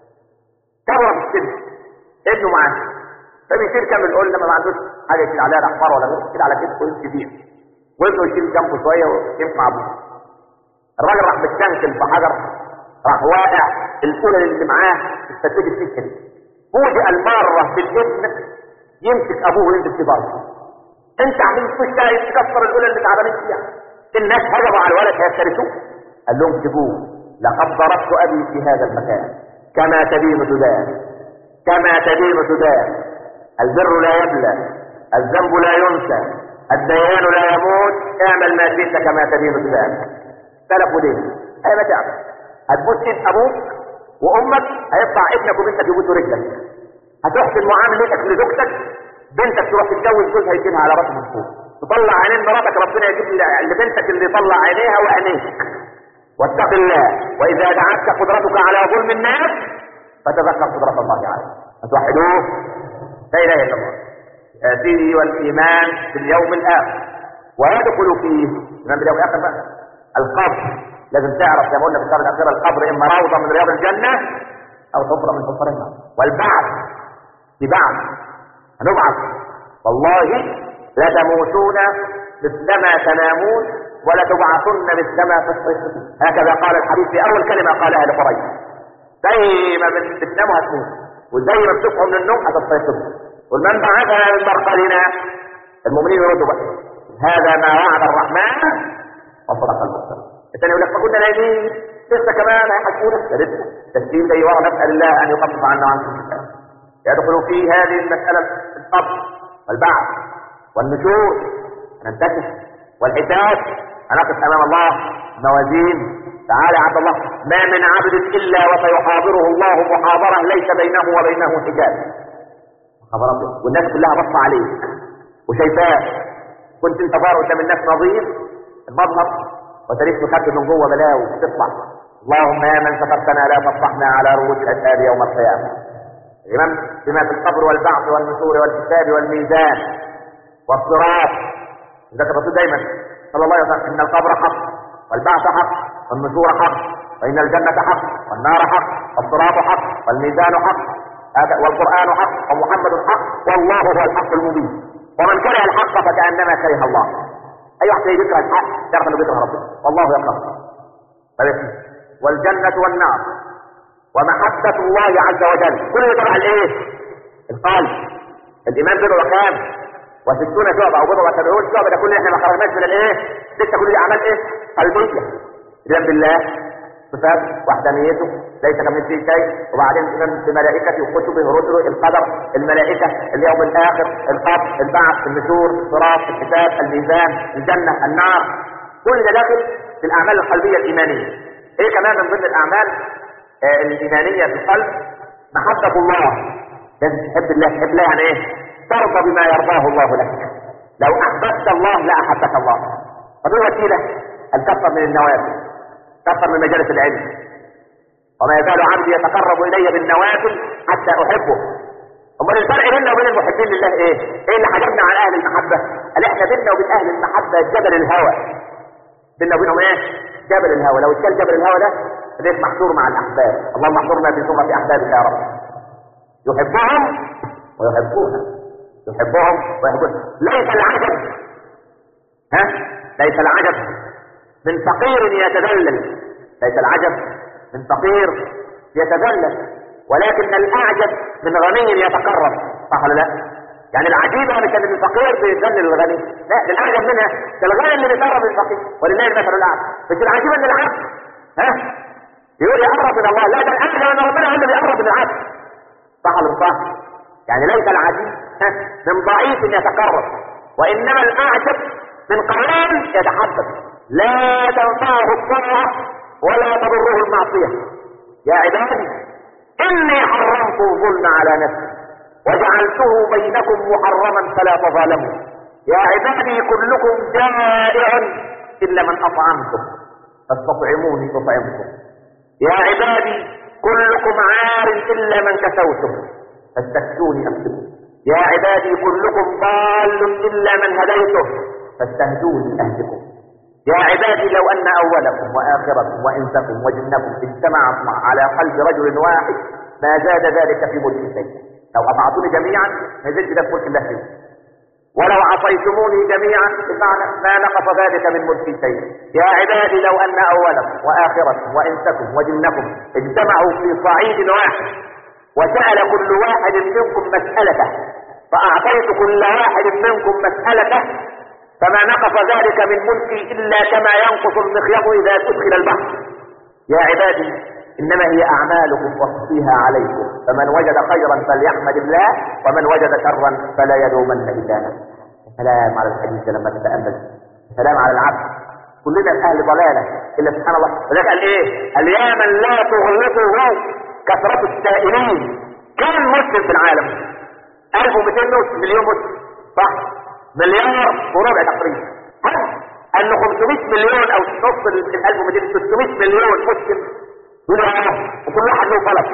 كبر في السن ابنه معاه فبيشيل كام القول لما ما عندوش حاجه يشيل عليها الاحمر ولا غيره يشيل على كتفه ويمشي بيها وابنه يشيل جنبه شويه ويمشي مع ابوه الراجل راح متشنكل في حجر راح واقع القلل اللي معاه اتفتت فيه كده فوجئ الماره بالابن يمسك ابوه وينزل في بره انت عامل مش شايف تكسر القلل اللي تعبانين فيها الناس هجموا على الولد هيفترسوه قال لهم سيبوه لقد ضربت ابي في هذا المكان كما تدين تدان كما تدين تدان البر لا يبلى الذنب لا ينسى الديان لا يموت اعمل ما شئت كما تدين تدان سلف ودين اي ما تعمل هتبوس ايد ابوك وامك هيطلع ابنك وبنتك يبوسوا رجلك هتحسن معاملتك لزوجتك بنتك تروح تتجوز جوزها يشيلها على راسه من فوق تطلع عينين مراتك ربنا يجيب لبنتك اللي يطلع عينيها وعينيك واتق الله واذا دعتك قدرتك على ظلم الناس فتذكر قدرة الله عليك فتوحدوه لا اله الا الله فيه والايمان باليوم الاخر ويدخل فيه الايمان باليوم الاخر بقى القبر لازم تعرف زي ما قلنا في الشهر الاخير القبر اما روضه من رياض الجنه او حفره من حفر النار والبعث في بعث هنبعث والله لتموتون مثلما تنامون ولتبعثن مثلما تصرفون هكذا قال الحديث في اول كلمه قالها لقريش زي ما بتناموا هتموت وزي ما بتصحوا من النوم هتستيقظوا والمن بعثنا من مرقدنا المؤمنين يردوا بقى هذا ما وعد الرحمن وصدق المرسل الثاني يقول لك ما كنا نايمين لسه كمان هيحكونا ده لسه تسليم زي ورا نسال الله ان يخفف عنا وعنكم الكتاب يدخل في هذه المساله القبر والبعث والنشور ننتكس والحساب هنقف امام الله موازين تعالى عبد الله ما من عبد الا وسيحاضره الله محاضره ليس بينه وبينه حجاب خبر ابيض والناس كلها بص عليك وشايفاك كنت انت ظاهر قدام الناس نظير المظهر وتاريخ مخبي من جوه بلاوي تطلع اللهم يا من سترتنا لا تفضحنا على رؤوس الاشهاد يوم القيامه الامام بما في القبر والبعث والنشور والحساب والميزان والصراط ذكر الرسول دايما صلى الله عليه وسلم ان القبر حق والبعث حق والنشور حق وان الجنه حق والنار حق والصراط حق والميزان حق هذا والقران حق ومحمد حق والله هو الحق المبين ومن كره الحق فكانما كره الله اي واحد يكره الحق يعرف انه بيكره ربنا والله يكره طيب والجنه والنار ومحبه الله عز وجل كل ده تبع الايه؟ القلب الايمان بضع وكام؟ وستون شعبة او بضع وسبعون شعبة ده كل احنا ما خرجناش من الايه؟ لسه كل الاعمال ايه؟ قلبية ايمان بالله صفات وحدانيته ليس كمثله شيء وبعدين ايمان بملائكته وكتبه ورسله القدر الملائكه اليوم الاخر القبر البعث النشور الصراط الحساب الميزان الجنه النار كل ده داخل في الاعمال القلبيه الايمانيه ايه كمان من ضمن الاعمال آه الايمانيه في القلب محبه الله لازم تحب الله تحب الله يعني ايه ترضى بما يرضاه الله لك لو احببت الله لاحبك الله طب ايه الوسيله ان تكثر من النوافل كثر من مجالس العلم وما يزال عبدي يتقرب الي بالنوافل حتى احبه امال الفرق بيننا وبين المحبين لله ايه؟ ايه اللي حجبنا عن اهل المحبه؟ قال احنا بيننا وبين اهل المحبه جبل الهوى بيننا وبينهم ايه؟ جبل الهوى لو اتكل جبل الهوى ده ليس محشور مع الاحباب اللهم احشرنا في زمره احبابك يا رب يحبهم ويحبونه يحبهم ويحبونه ليس العجب ها ليس العجب من فقير يتذلل ليس العجب من فقير يتذلل ولكن الاعجب من غني يتقرب صح ولا لا؟ يعني العجيبة مش ان الفقير بيذلل الغني لا ده الاعجب منها ده الغني اللي بيقرب من الفقير ولله المثل الاعلى مش العجيب ان العبد ها يقول يقرب من الله لا ده الاعجب ان ربنا هو اللي بيقرب من العبد صح ولا مش صح؟ يعني ليس العجيب ها من ضعيف يتقرب وانما الاعجب من قليل يتحدث لا تنفعه الطاعة ولا تضره المعصية يا عبادي إني حرمت الظلم على نفسي وجعلته بينكم محرما فلا تظالموا يا عبادي كلكم جائع إلا من أطعمتم فاستطعموني أطعمكم يا عبادي كلكم عار إلا من كسوتم فاستكسوني أكسبكم يا عبادي كلكم ضال إلا من هديته فاستهدوني أهدكم يا عبادي لو أن أولكم وآخركم وإنسكم وجنكم اجتمعوا على قلب رجل واحد ما زاد ذلك في ملك شيء لو أطعتوني جميعا ما زدت ده في ملك الله شيء ولو عصيتموني جميعا بمعنى ما نقص ذلك من ملك شيء يا عبادي لو أن أولكم وآخركم وإنسكم وجنكم اجتمعوا في صعيد واحد وسأل كل واحد منكم مسألته فأعطيت كل واحد منكم مسألته فما نقص ذلك من ملكي إلا كما ينقص المخيط إذا أدخل البحر يا عبادي إنما هي أعمالكم وصفيها عليكم فمن وجد خيرا فليحمد الله ومن وجد شرا فلا يلومن إلا نفسه سلام على الحديث لما تتأمل سلام على العبد كلنا أهل ضلالة إلا سبحان الله وذلك قال إيه قال يا من لا تغلطه كثرة السائلين كم مسلم في العالم 1200 مليون مسلم صح مليار وربع تقريبا ان 500 مليون او نص ال 1200 600 مليون مسلم يقولوا اه وكل واحد له طلب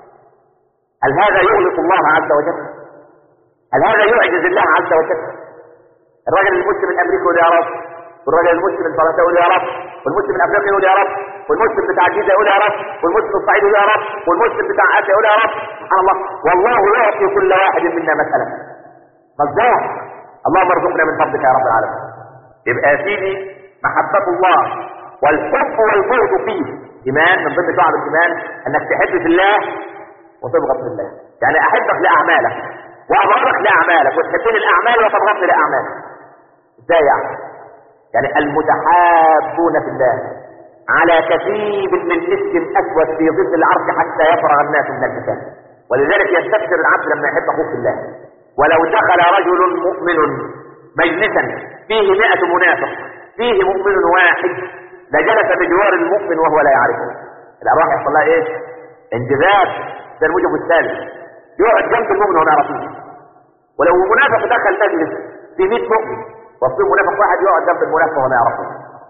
هل هذا يغلق الله عز وجل؟ هل هذا يعجز الله عز وجل؟ الراجل المسلم الامريكي يقول يا رب والراجل المسلم الفرنسي يقول يا رب والمسلم الافريقي يقول يا رب والمسلم بتاع الجيزه يقول يا رب والمسلم الصعيدي يقول يا رب والمسلم بتاع اسيا يقول يا رب سبحان الله والله يعطي كل واحد منا مساله مصداق اللهم ارزقنا من فضلك يا رب العالمين يبقى يا سيدي محبة الله والحب والبغض فيه إيمان من ضمن شعب الإيمان أنك تحب في الله وتبغض في الله يعني احبك لاعمالك وابغضك لاعمالك وتحبني الاعمال وتبغضني لاعمالك ازاي يعني يعني المتحابون في الله على كثيب من مسك اسود في ظل العرش حتى يفرغ الناس من الكتاب ولذلك يستبشر العبد لما يحب اخوه في الله ولو دخل رجل مؤمن مجلسا فيه مئة منافق فيه مؤمن واحد لجلس بجوار المؤمن وهو لا يعرفه الارواح يحصل لها ايه انجذاب ده الموجب الثالث يقعد جنب المؤمن وما يعرفوش ولو منافق دخل مجلس في 100 مؤمن وفي منافق واحد يقعد جنب المنافق وما يعرفوش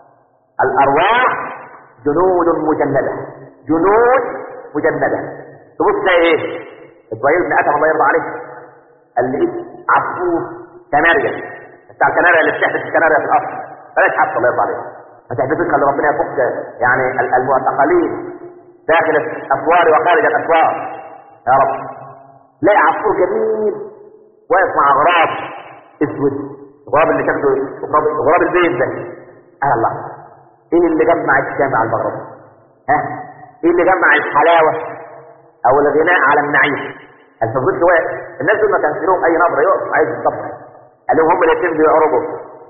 الارواح جنود مجندة جنود مجندة تبص ده ايه ابراهيم بن ادم الله يرضى عليه قال لي عصفور كناريا بتاع الكناريا اللي بتحدث الكناريا في الارض بلاش حتى الله يرضى عليه ما تحدثش خلي ربنا يفك يعني المعتقلين داخل الاسوار وخارج الاسوار يا رب لاقي عصفور جميل واقف مع غراب اسود الغراب اللي شكله غراب, غراب البيت ده آه الله ايه اللي جمع الشام على المغرب ها ايه اللي جمع الحلاوه او الغناء على النعيم الفضل واقف الناس دول ما كانش لهم اي نظره يقف عايز الصبر قال لهم هم الاثنين بيعرضوا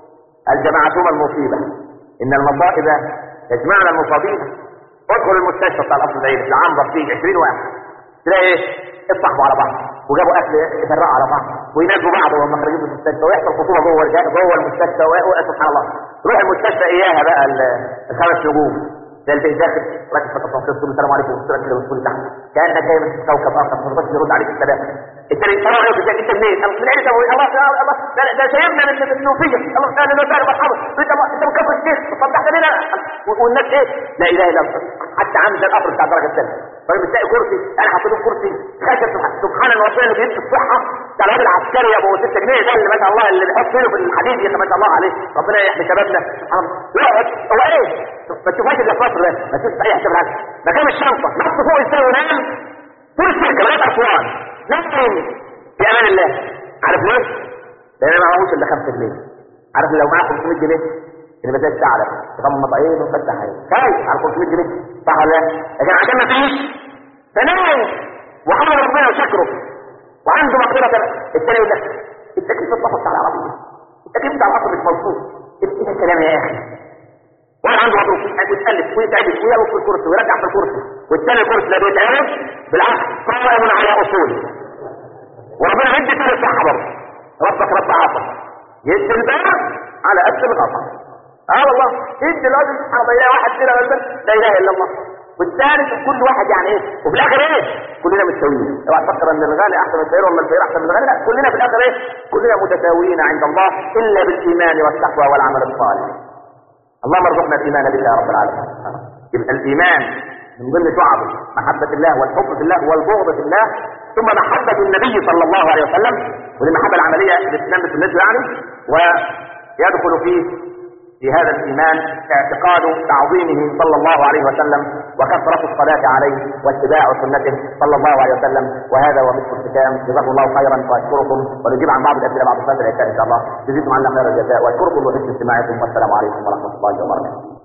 قال جماعتهما المصيبه ان المصائب يجمعنا المصابين ادخل المستشفى بتاع القصر العيني في عنبر فيه 20 واحد تلاقي ايه اتصاحبوا على بعض وجابوا اكل يفرقوا على بعض وينادوا بعض وهم خارجين من المستشفى ويحصل خطوبه جوه جوه المستشفى سبحان الله تروح المستشفى اياها بقى الخمس نجوم زي البيت داخل راكب في التصوير تقول السلام عليكم وتسرع كده وتقول تحت كانك جاي من كوكب اخر ما تقدرش يرد عليك السلام التاني السلام عليكم ازيك انت منين؟ من عيلة ابوي الله الله ده ده شايفنا من النوفيه الله اهلا وسهلا مرحبا انت انت مكفر الشيخ صدقت لنا والناس ايه؟ لا اله الا الله حتى عامل زي القبر بتاع الدرجه الثانيه طيب بتلاقي كرسي انا حطيت له كرسي خشب سبحان الله اللي بيدي الصحه بتاع الراجل العسكري ابو 6 جنيه ده اللي ما شاء الله اللي بيحط له في الحديد يا ما شاء الله عليه ربنا يحمي شبابنا سبحان الله يقعد هو ايه؟ ما تشوفهاش الا في مصر ده ما تشوفش اي حته بالعكس مكان الشنطه نفسه فوق ازاي ونام طول السكه لغايه اسوان نام في امان الله عارف ليه؟ لان ما معهوش الا 5 جنيه عارف لو معاه 500 جنيه اللي ما زالش تعلم تغمض عينه وفتح عينه خايف على 500 جنيه صح ولا لا؟ لكن عشان ما فيش فنام وحمد ربنا وشكره وعنده مقدرة الثاني يقول لك التكليف اتفق على العربية التكليف بتاع العصر مش مظبوط ايه الكلام يا اخي واحد عنده مضروب ويتألف ويتعبس ويقف في الكرسي ويرجع في الكرسي والثاني الكرسي ده بيتعبس بالعكس قائم على اصوله وربنا يدي ثاني الصحة برضه ربك رب عصر يدي الباب على قد الغطا اه والله يدي الراجل سبحان الله يلاقي واحد كده لا اله الا الله والثالث كل واحد يعني ايه وفي الاخر ايه كلنا متساويين اوعى تفكر ان الغالي احسن من الفقير ولا الفقير احسن من الغالي لا كلنا في الاخر ايه كلنا متساويين عند الله الا بالايمان والتقوى والعمل الصالح اللهم ارزقنا الايمان بك يا رب العالمين يبقى الايمان من ضمن شعبه محبة الله والحب في الله والبغض في الله ثم محبة النبي صلى الله عليه وسلم ودي المحبة العملية الاسلام بالنسبة يعني ويدخل فيه في هذا الإيمان اعتقاد تعظيمه صلى الله عليه وسلم وكثرة الصلاة عليه واتباع سنته صلى الله عليه وسلم وهذا هو مثل الختام جزاكم الله خيرا واشكركم ونجيب عن بعض الأسئلة بعد صلاة العشاء إن شاء الله جزيكم عنا خير الجزاء واشكركم وحسن استماعكم والسلام عليكم ورحمة الله وبركاته